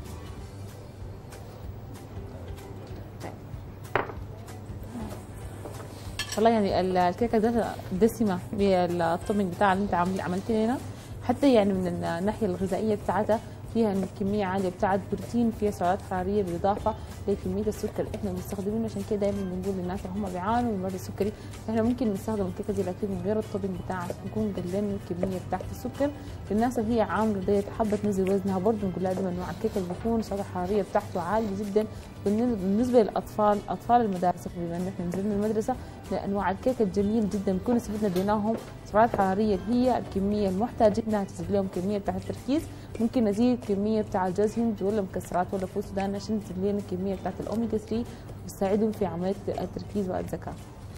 والله يعني ال- الكيكه ده دسمه بالطبنج بتاع اللي انت عمل عملتيه لنا حتى يعني من الناحيه الغذائيه بتاعتها فيها إن كميه عاليه بتاعت بروتين فيها سعرات حراريه بالاضافه لكميه السكر اللي احنا بنستخدمه عشان كده دايما بنقول للناس اللي هم بيعانوا من مرض السكري احنا ممكن نستخدم الكيكه دي لكن من غير الطبنج بتاعها عشان نكون قللنا الكميه بتاعت السكر للناس اللي هي عامله ديت حابه تنزل وزنها برضه نقول لها دايما نوع الكيكه اللي بيكون السعرات الحراريه بتاعته عاليه جدا بالن- بالنسبه للاطفال اطفال المدارس بما ان احنا نزلنا المدرسه انواع الكيك الجميل جدا بنكون استفدنا بيناهم سعرات حراريه اللي هي الكميه المحتاجه انها تزيد لهم كميه بتاعت التركيز ممكن نزيد كميه بتاع جوز هند ولا مكسرات ولا فول سوداني عشان تزيد لنا الكميه بتاعت الاوميجا 3 وتساعدهم في عمليه التركيز والذكاء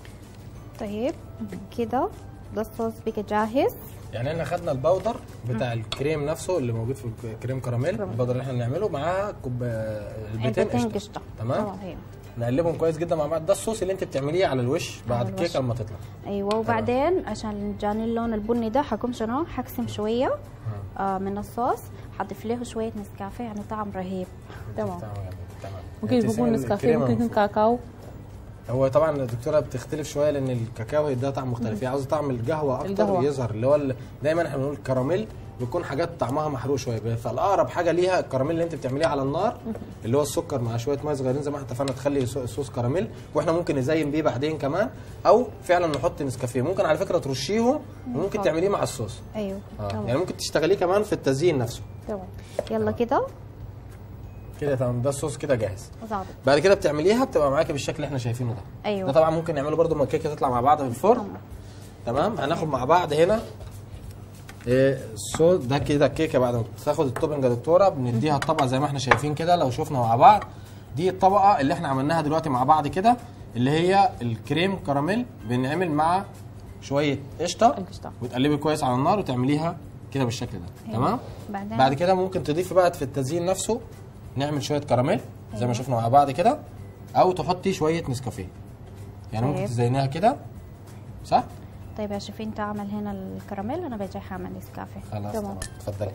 طيب كده ده الصوص بقى جاهز يعني احنا خدنا البودر بتاع الكريم نفسه اللي موجود في الكريم كراميل البودر اللي احنا بنعمله معاه كوب البيتين علبتين قشطه قشطة تمام ايوه نقلبهم كويس جدا مع بعض ده الصوص اللي انت بتعمليه على الوش بعد الوش. الكيكه لما تطلع ايوه وبعدين عشان جاني اللون البني ده حكون شنو حقسم شويه آه من الصوص حضيف له شويه نسكافيه يعني طعم رهيب تمام تمام ممكن يعني يكون تسيب نسكافيه الكريمة ممكن من يكون فوق. كاكاو هو طبعا الدكتوره بتختلف شويه لان الكاكاو يديها طعم مختلف هي عاوزه طعم القهوه اكتر القهوة. يظهر اللي هو ال- دايما احنا بنقول الكراميل بيكون حاجات طعمها محروق شويه فالاقرب حاجه ليها الكراميل اللي انت بتعمليه على النار اللي هو السكر مع شويه ميه صغيرين زي ما احنا اتفقنا تخلي صو- صوص كراميل واحنا ممكن نزين بيه بعدين كمان او فعلا نحط نسكافيه ممكن على فكره ترشيهم وممكن تعمليه مع الصوص ايوه اه يعني ممكن تشتغليه كمان في التزيين نفسه تمام يلا كده كده تمام ده الصوص كده جاهز ظابط بعد كده بتعمليها بتبقى معاكي بالشكل اللي احنا شايفينه ده أيوة. ده طبعا ممكن نعمله برده ما الكيكه تطلع مع بعض في الفرن تمام هناخد مع بعض هنا إيه الصوص ده كده الكيكه بعد ما تاخد التوبنج يا دكتوره بنديها الطبقه زي ما احنا شايفين كده لو شفنا مع بعض دي الطبقه اللي احنا عملناها دلوقتي مع بعض كده اللي هي الكريم كراميل بنعمل مع شويه قشطه القشطة. وتقلبي كويس على النار وتعمليها كده بالشكل ده تمام بعدين؟ بعد كده ممكن تضيفي بقى في التزيين نفسه نعمل شويه كراميل زي ما شفنا مع بعض كده او تحطي شويه نسكافيه يعني ممكن طيب. تزينيها كده صح طيب يا شوفي انت عمل هنا الكراميل انا بجي حاعمل نسكافيه خلاص تمام. تمام اتفضلي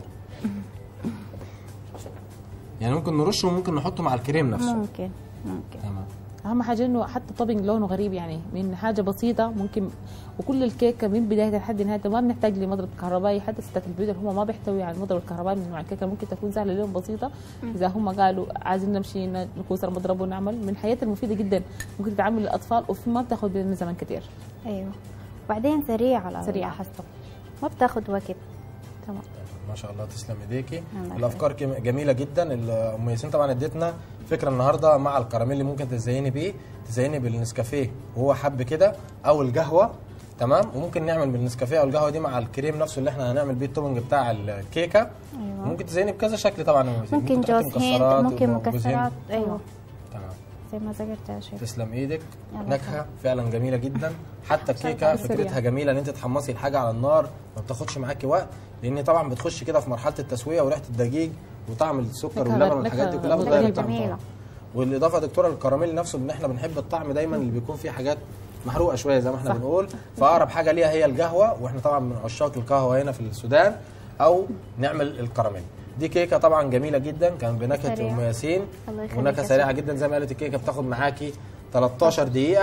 يعني ممكن نرشه وممكن نحطه مع الكريم نفسه ممكن ممكن تمام اهم حاجه انه حتى طبنج لونه غريب يعني من حاجه بسيطه ممكن وكل الكيكه من بدايتها لحد نهايتها ما بنحتاج لمضرب كهربائي حتى ستات البيوت اللي هم ما بيحتوي على المضرب الكهربائي من نوع الكيكه ممكن تكون سهله لهم بسيطه اذا هم قالوا عايزين نمشي نكسر مضرب ونعمل من الحياه المفيده جدا ممكن تتعامل للاطفال وما بتاخذ لنا زمن كثير ايوه وبعدين سريع على سريع. لاحظته ما بتاخد وقت تمام ما شاء الله تسلم ايديكي الله الافكار كم- جميله جدا ال- ام ياسين طبعا اديتنا فكره النهارده مع الكراميل اللي ممكن تزيني بيه تزيني بالنسكافيه وهو حب كده او القهوه تمام وممكن نعمل بالنسكافيه او القهوه دي مع الكريم نفسه اللي احنا هنعمل بيه التوبنج بتاع الكيكه أيوة. ممكن تزيني بكذا شكل طبعا يا أم ياسين. ممكن تحطي جوز هند مكسرات ممكن وجوز هند. مكسرات ايوه تمام زي ما ذكرت يا شيخ تسلم ايدك يلا نكهه فعلا جميله جدا حتى الكيكه سريعة. فكرتها جميله ان انت تحمصي الحاجه على النار ما بتاخدش معاكي وقت لان طبعا بتخش كده في مرحله التسويه وريحه الدقيق وطعم السكر نكهة- واللبن والحاجات دي نكهة كلها بتغير جميلة. الطعم جميلة. طبعا والاضافه يا دكتوره الكراميل نفسه ان احنا بنحب الطعم دايما اللي بيكون فيه حاجات محروقه شويه زي ما احنا صح. بنقول فاقرب حاجه ليها هي القهوه واحنا طبعا من عشاق القهوه هنا في السودان او نعمل الكراميل دي كيكه طبعا جميله جدا كان بنكهه سريعة. ام ياسين الله يخليك ونكهه يا سريعه شيخ. جدا زي ما قالت الكيكه بتاخد معاكي 13 دقيقه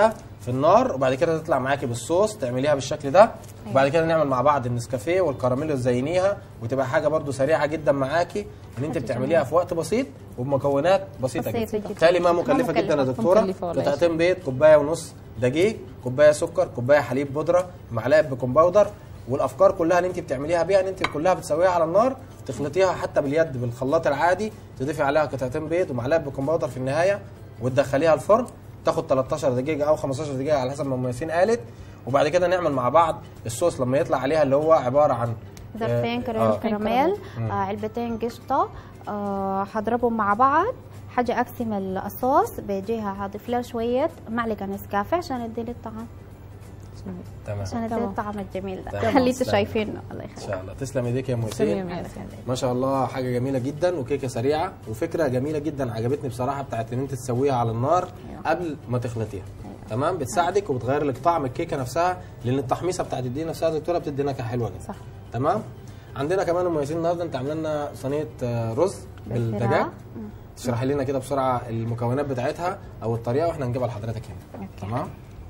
في النار وبعد كده تطلع معاكي بالصوص تعمليها بالشكل ده وبعد كده نعمل مع بعض النسكافيه والكراميل تزينيها وتبقى حاجه برده سريعه جدا معاكي ان انت بتعمليها في وقت بسيط وبمكونات بسيطه بسيطة جدا جدا. بالتالي ما ما مكلفه مكلفة. جدا يا دكتوره مكلفة ولا قطعتين بيض كوبايه ونص دقيق كوبايه سكر كوبايه حليب بودره معلقه بيكنج باودر والافكار كلها اللي انت بتعمليها بيها ان انت كلها بتسويها على النار تخلطيها حتى باليد بالخلاط العادي تضيفي عليها قطعتين بيض ومعلقه بيكنج باودر في النهايه وتدخليها الفرن تاخد 13 دقيقه او 15 دقيقه على حسب ما ام ياسين قالت وبعد كده نعمل مع بعض الصوص لما يطلع عليها اللي هو عباره عن ظرفين آه، كريم آه. كراميل آه علبتين قشطه آه حضربهم مع بعض حاجة أقسم الصوص بيجيها هضيف لها شوية معلقة نسكافيه عشان يدي لي الطعم تمام عشان يدي لي تمام. الطعم الجميل ده تمام. اللي انتوا تسلمي. شايفينه الله ان يخليك شاء الله تسلم ايديك يا ام تسلمي يا ياسين ميرا. ما شاء الله حاجه جميله جدا وكيكه سريعه وفكره جميله جدا عجبتني بصراحه بتاعت ان انت تسويها على النار قبل ما تخلطيها تمام بتساعدك وبتغير لك طعم الكيكه نفسها لان التحميصه بتاعت الدقيق نفسها يا دكتوره بتدي نكهه حلوه جدا صح. تمام عندنا كمان ام ياسين النهارده انت عامله لنا صينيه آه، رز بالدجاج بالفراخ. تشرحي لنا كده بسرعه المكونات بتاعتها او الطريقه واحنا نجيبها لحضرتك هنا أوكي. تمام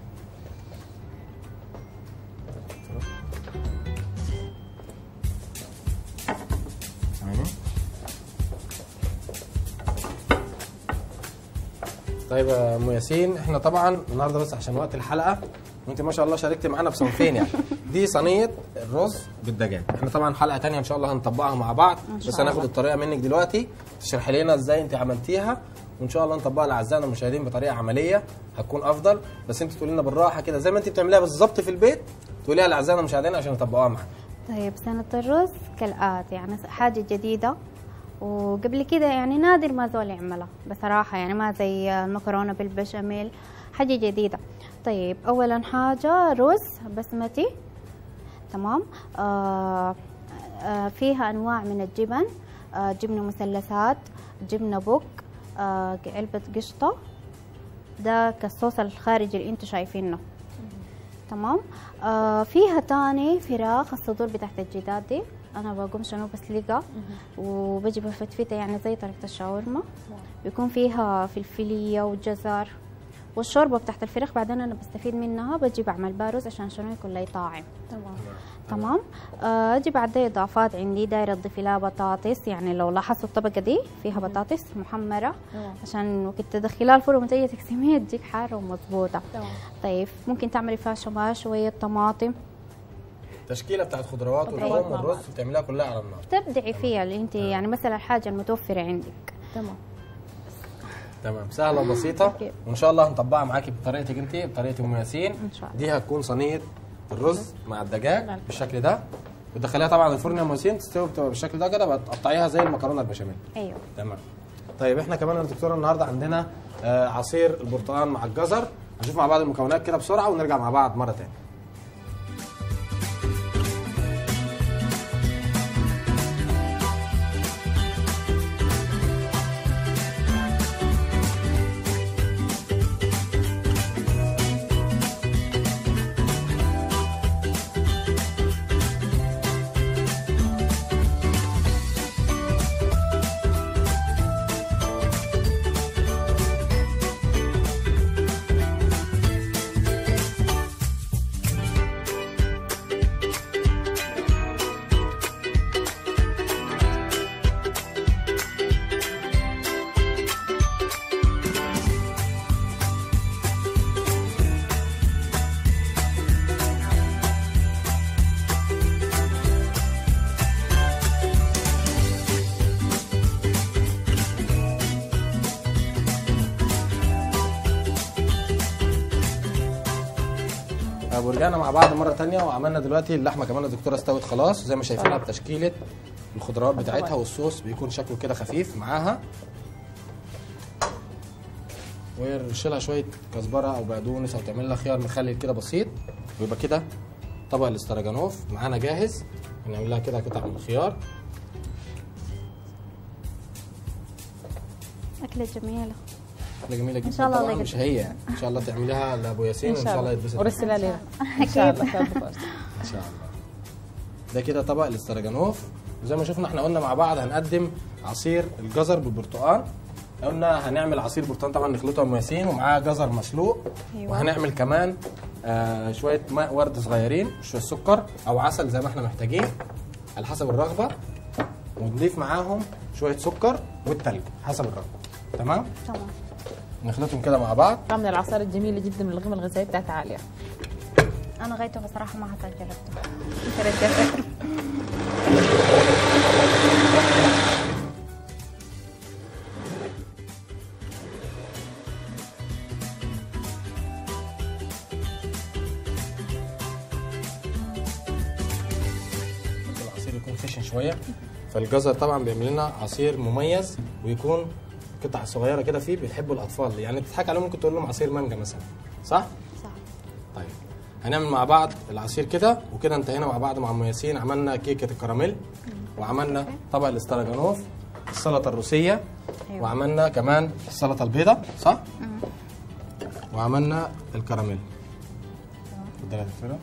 ثواني. طيب يا ام ياسين احنا طبعا النهارده بس عشان وقت الحلقه وانت ما شاء الله شاركت معانا بصنفين يعني دي صينيه الرز بالدجاج احنا طبعا حلقه تانية ان شاء الله هنطبقها مع بعض شاء بس هناخد الله. الطريقه منك دلوقتي تشرحي لنا ازاي انت عملتيها وان شاء الله نطبقها لاعزائنا المشاهدين بطريقه عمليه هتكون افضل بس انت تقولي لنا بالراحه كده زي ما انت بتعمليها بالظبط في البيت تقوليها لاعزائنا المشاهدين عشان يطبقوها معانا طيب سنة الرز كالآتي يعني حاجة جديدة وقبل كده يعني نادر ما زول يعملها بصراحة يعني ما زي المكرونة بالبشاميل حاجة جديدة طيب أولا حاجة رز بسمتي تمام آه آه فيها أنواع من الجبن آه جبنة مثلثات جبنة بوك آه علبة قشطة ده كالصوص الخارجي اللي انتوا شايفينه تمام آه فيها تاني فراخ الصدور بتاعت الجداد دي انا بقوم شنو بسلقها وبجي بفتفتها يعني زي طريقه الشاورما بيكون فيها فلفليه وجزر والشوربه بتاعت الفراخ بعدين انا بستفيد منها بجي بعمل بارز عشان شنو يكون لي طاعم تمام تمام آه، اجي بعدين اضافات عندي دايره تضيفي لها بطاطس يعني لو لاحظتوا الطبقه دي فيها بطاطس محمره تمام. عشان وقت تدخليها الفرن وتيجي تقسميها تجيك حاره ومظبوطه تمام طيب ممكن تعملي فيها شويه شويه طماطم تشكيله بتاعت خضروات خضروات والثوم مع والرز بعض. بتعمليها كلها على النار تبدعي فيها اللي انت يعني مثلا الحاجه المتوفره عندك تمام تمام سهله وبسيطه أوكي. وان شاء الله هنطبقها معاكي بطريقتك انت بطريقه ام ياسين إن شاء الله. دي هتكون صينيه الرز مع الدجاج بالشكل ده بتدخليها طبعا الفرن يا ام ياسين تستوي بتبقى بالشكل ده كده بتقطعيها زي المكرونه البشاميل ايوه تمام طيب احنا كمان يا دكتوره النهارده عندنا آه عصير البرتقال مع الجزر هنشوف مع بعض المكونات كده بسرعه ونرجع مع بعض مره تانية طب ورجعنا مع بعض مره تانية وعملنا دلوقتي اللحمه كمان الدكتوره استوت خلاص وزي ما شايفينها بتشكيله الخضروات بتاعتها والصوص بيكون شكله كده خفيف معاها ونرش لها شويه كزبره او بقدونس او تعمل لها خيار مخلل كده بسيط ويبقى كده طبق الاستراجانوف معانا جاهز نعمل لها كده قطع من الخيار اكله جميله حاجه جميله جدا شاء الله طبعا الله مش هي يعني ان شاء الله تعمليها لابو ياسين ان وان شاء الله يتبسط ورسلها لنا ان شاء الله شاء الله ان شاء الله ده كده طبق الاستراجانوف وزي ما شفنا احنا قلنا مع بعض هنقدم عصير الجزر بالبرتقال قلنا هنعمل عصير برتقال طبعا نخلطه ام ياسين ومعاه جزر مسلوق أيوة. وهنعمل كمان آه شويه ماء ورد صغيرين شويه سكر او عسل زي ما احنا محتاجين على حسب الرغبه ونضيف معاهم شويه سكر والتلج حسب الرغبه تمام تمام نخلطهم كده مع بعض طبعا من العصائر الجميله جدا من القيمه الغذائيه بتاعتها عاليه انا غايته بصراحه ما حصل جربته انت رجعت العصير يكون خشن شويه فالجزر طبعا بيعمل لنا عصير مميز ويكون قطع صغيره كده فيه بيحبوا الاطفال يعني تضحك عليهم ممكن تقول لهم عصير مانجا مثلا صح صح طيب هنعمل مع بعض العصير كده وكده انتهينا مع بعض مع ام ياسين عملنا كيكه الكراميل وعملنا طبق الاستراجانوف السلطه الروسيه أيوة. وعملنا كمان السلطه البيضاء صح وعملنا الكراميل اتفضلي يا دكتوره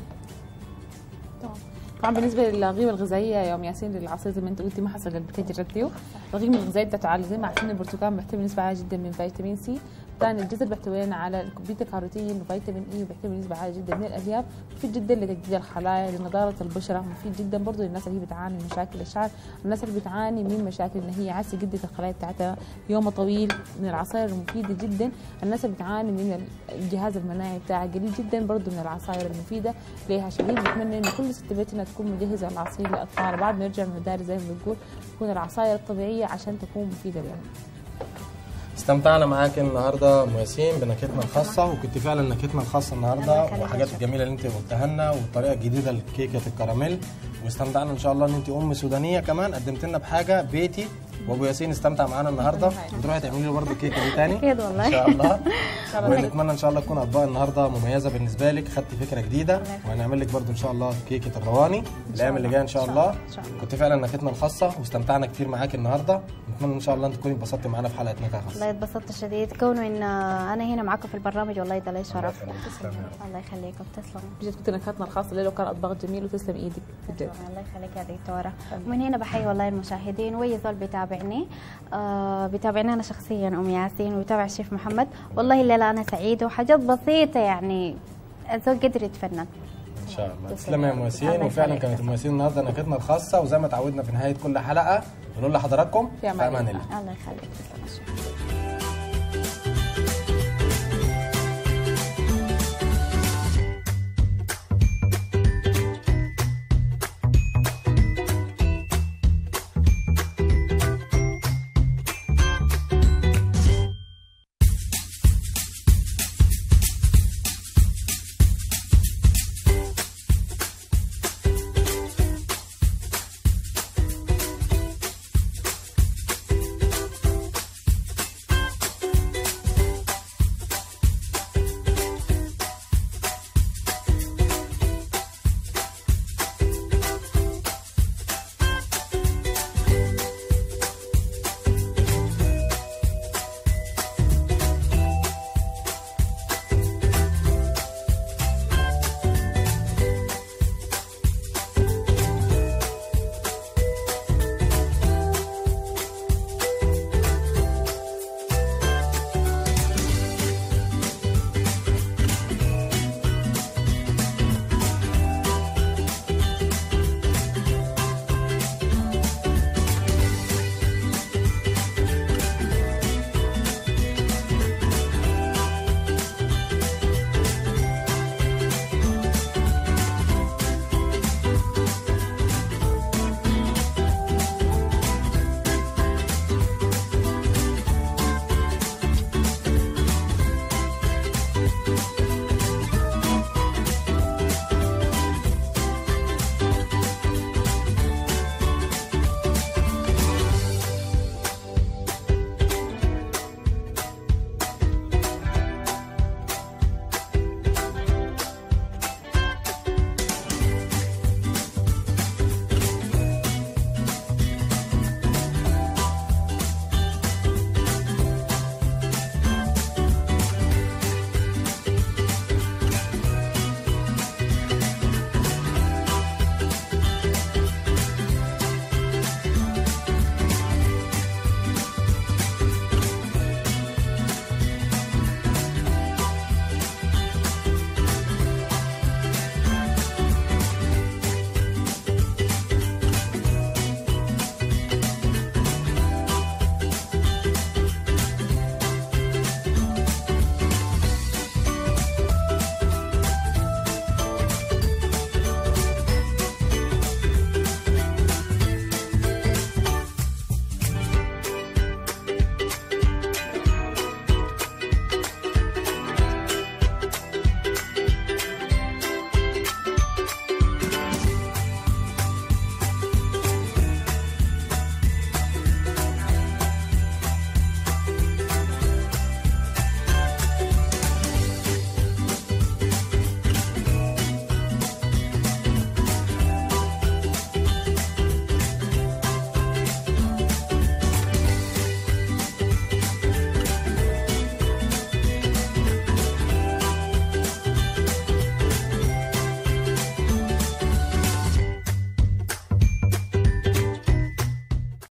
طبعا بالنسبه للقيمه الغذائيه يا ام ياسين للعصير زي ما انت قلتي ما حصل قبل كده جربتيه القيمه الغذائيه بتاعته عاليه زي ما عارفين البرتقال بيحتوي نسبه عاليه جدا من فيتامين سي ثاني الجزر بيحتوي لنا على البيتا كاروتين وفيتامين اي وبيحتوي نسبه عاليه جدا من الالياف مفيد جدا لتجديد الخلايا لنضاره البشره مفيد جدا برضه للناس اللي هي بتعاني من مشاكل الشعر الناس اللي بتعاني من مشاكل ان هي عايزه تجدد الخلايا بتاعتها يوم طويل من العصائر المفيده جدا الناس اللي بتعاني من الجهاز المناعي بتاعها قليل جدا برضه من العصائر المفيده ليها شديد بتمنى ان كل ست بيتنا تكون مجهزه العصير لاطفالها بعد ما يرجع من المدارس زي ما بنقول تكون العصائر الطبيعيه عشان تكون مفيده لهم استمتعنا معاك النهارده ام ياسين بنكهتنا الخاصه وكنت فعلا نكهتنا الخاصه النهارده الله يخليك يا والحاجات شيخ. الجميله اللي انت قلتها لنا والطريقه الجديده لكيكه الكراميل واستمتعنا ان شاء الله ان انت ام سودانيه كمان قدمت لنا بحاجه بيتي وابو ياسين استمتع معانا النهارده وتروحي تعملي له برضه الكيكه دي تاني أكيد والله. ان شاء الله شاء الله. ونتمنى ان شاء الله تكون اطباق النهارده مميزه بالنسبه لك خدتي فكره جديده وهنعمل لك برضه ان شاء الله كيكه الرواني الايام اللي جايه ان شاء الله إن شاء الله. كنت فعلا نكهتنا الخاصه واستمتعنا كتير معاك النهارده نتمنى ان شاء الله ان تكوني اتبسطتي معانا في حلقه نكهه خاصه والله اتبسطت شديد كونه ان انا هنا معاكم في البرنامج والله ده لي شرف الله يخليك. تسلمي يا رب. الله يخليكم تسلموا بجد كنت نكهتنا الخاصه ليله وكان اطباق جميل وتسلم ايدك بجد الله يخليك يا دكتورة ومن هنا بحيي والله المشاهدين وأي زول بيتابعني آه بيتابعني أنا شخصيا أم ياسين ويتابع الشيف محمد والله الليلة أنا سعيدة وحاجات بسيطة يعني الزول قدر يتفنن ان شاء الله تسلم تسلمي يا ام ياسين الله وفعلا يخليك. كانت ام ياسين النهارده نكهتنا الخاصه وزي ما تعودنا في نهايه كل حلقه بنقول لحضراتكم في أمان في امان الله. الله الله يخليك تسلم يا شيخ.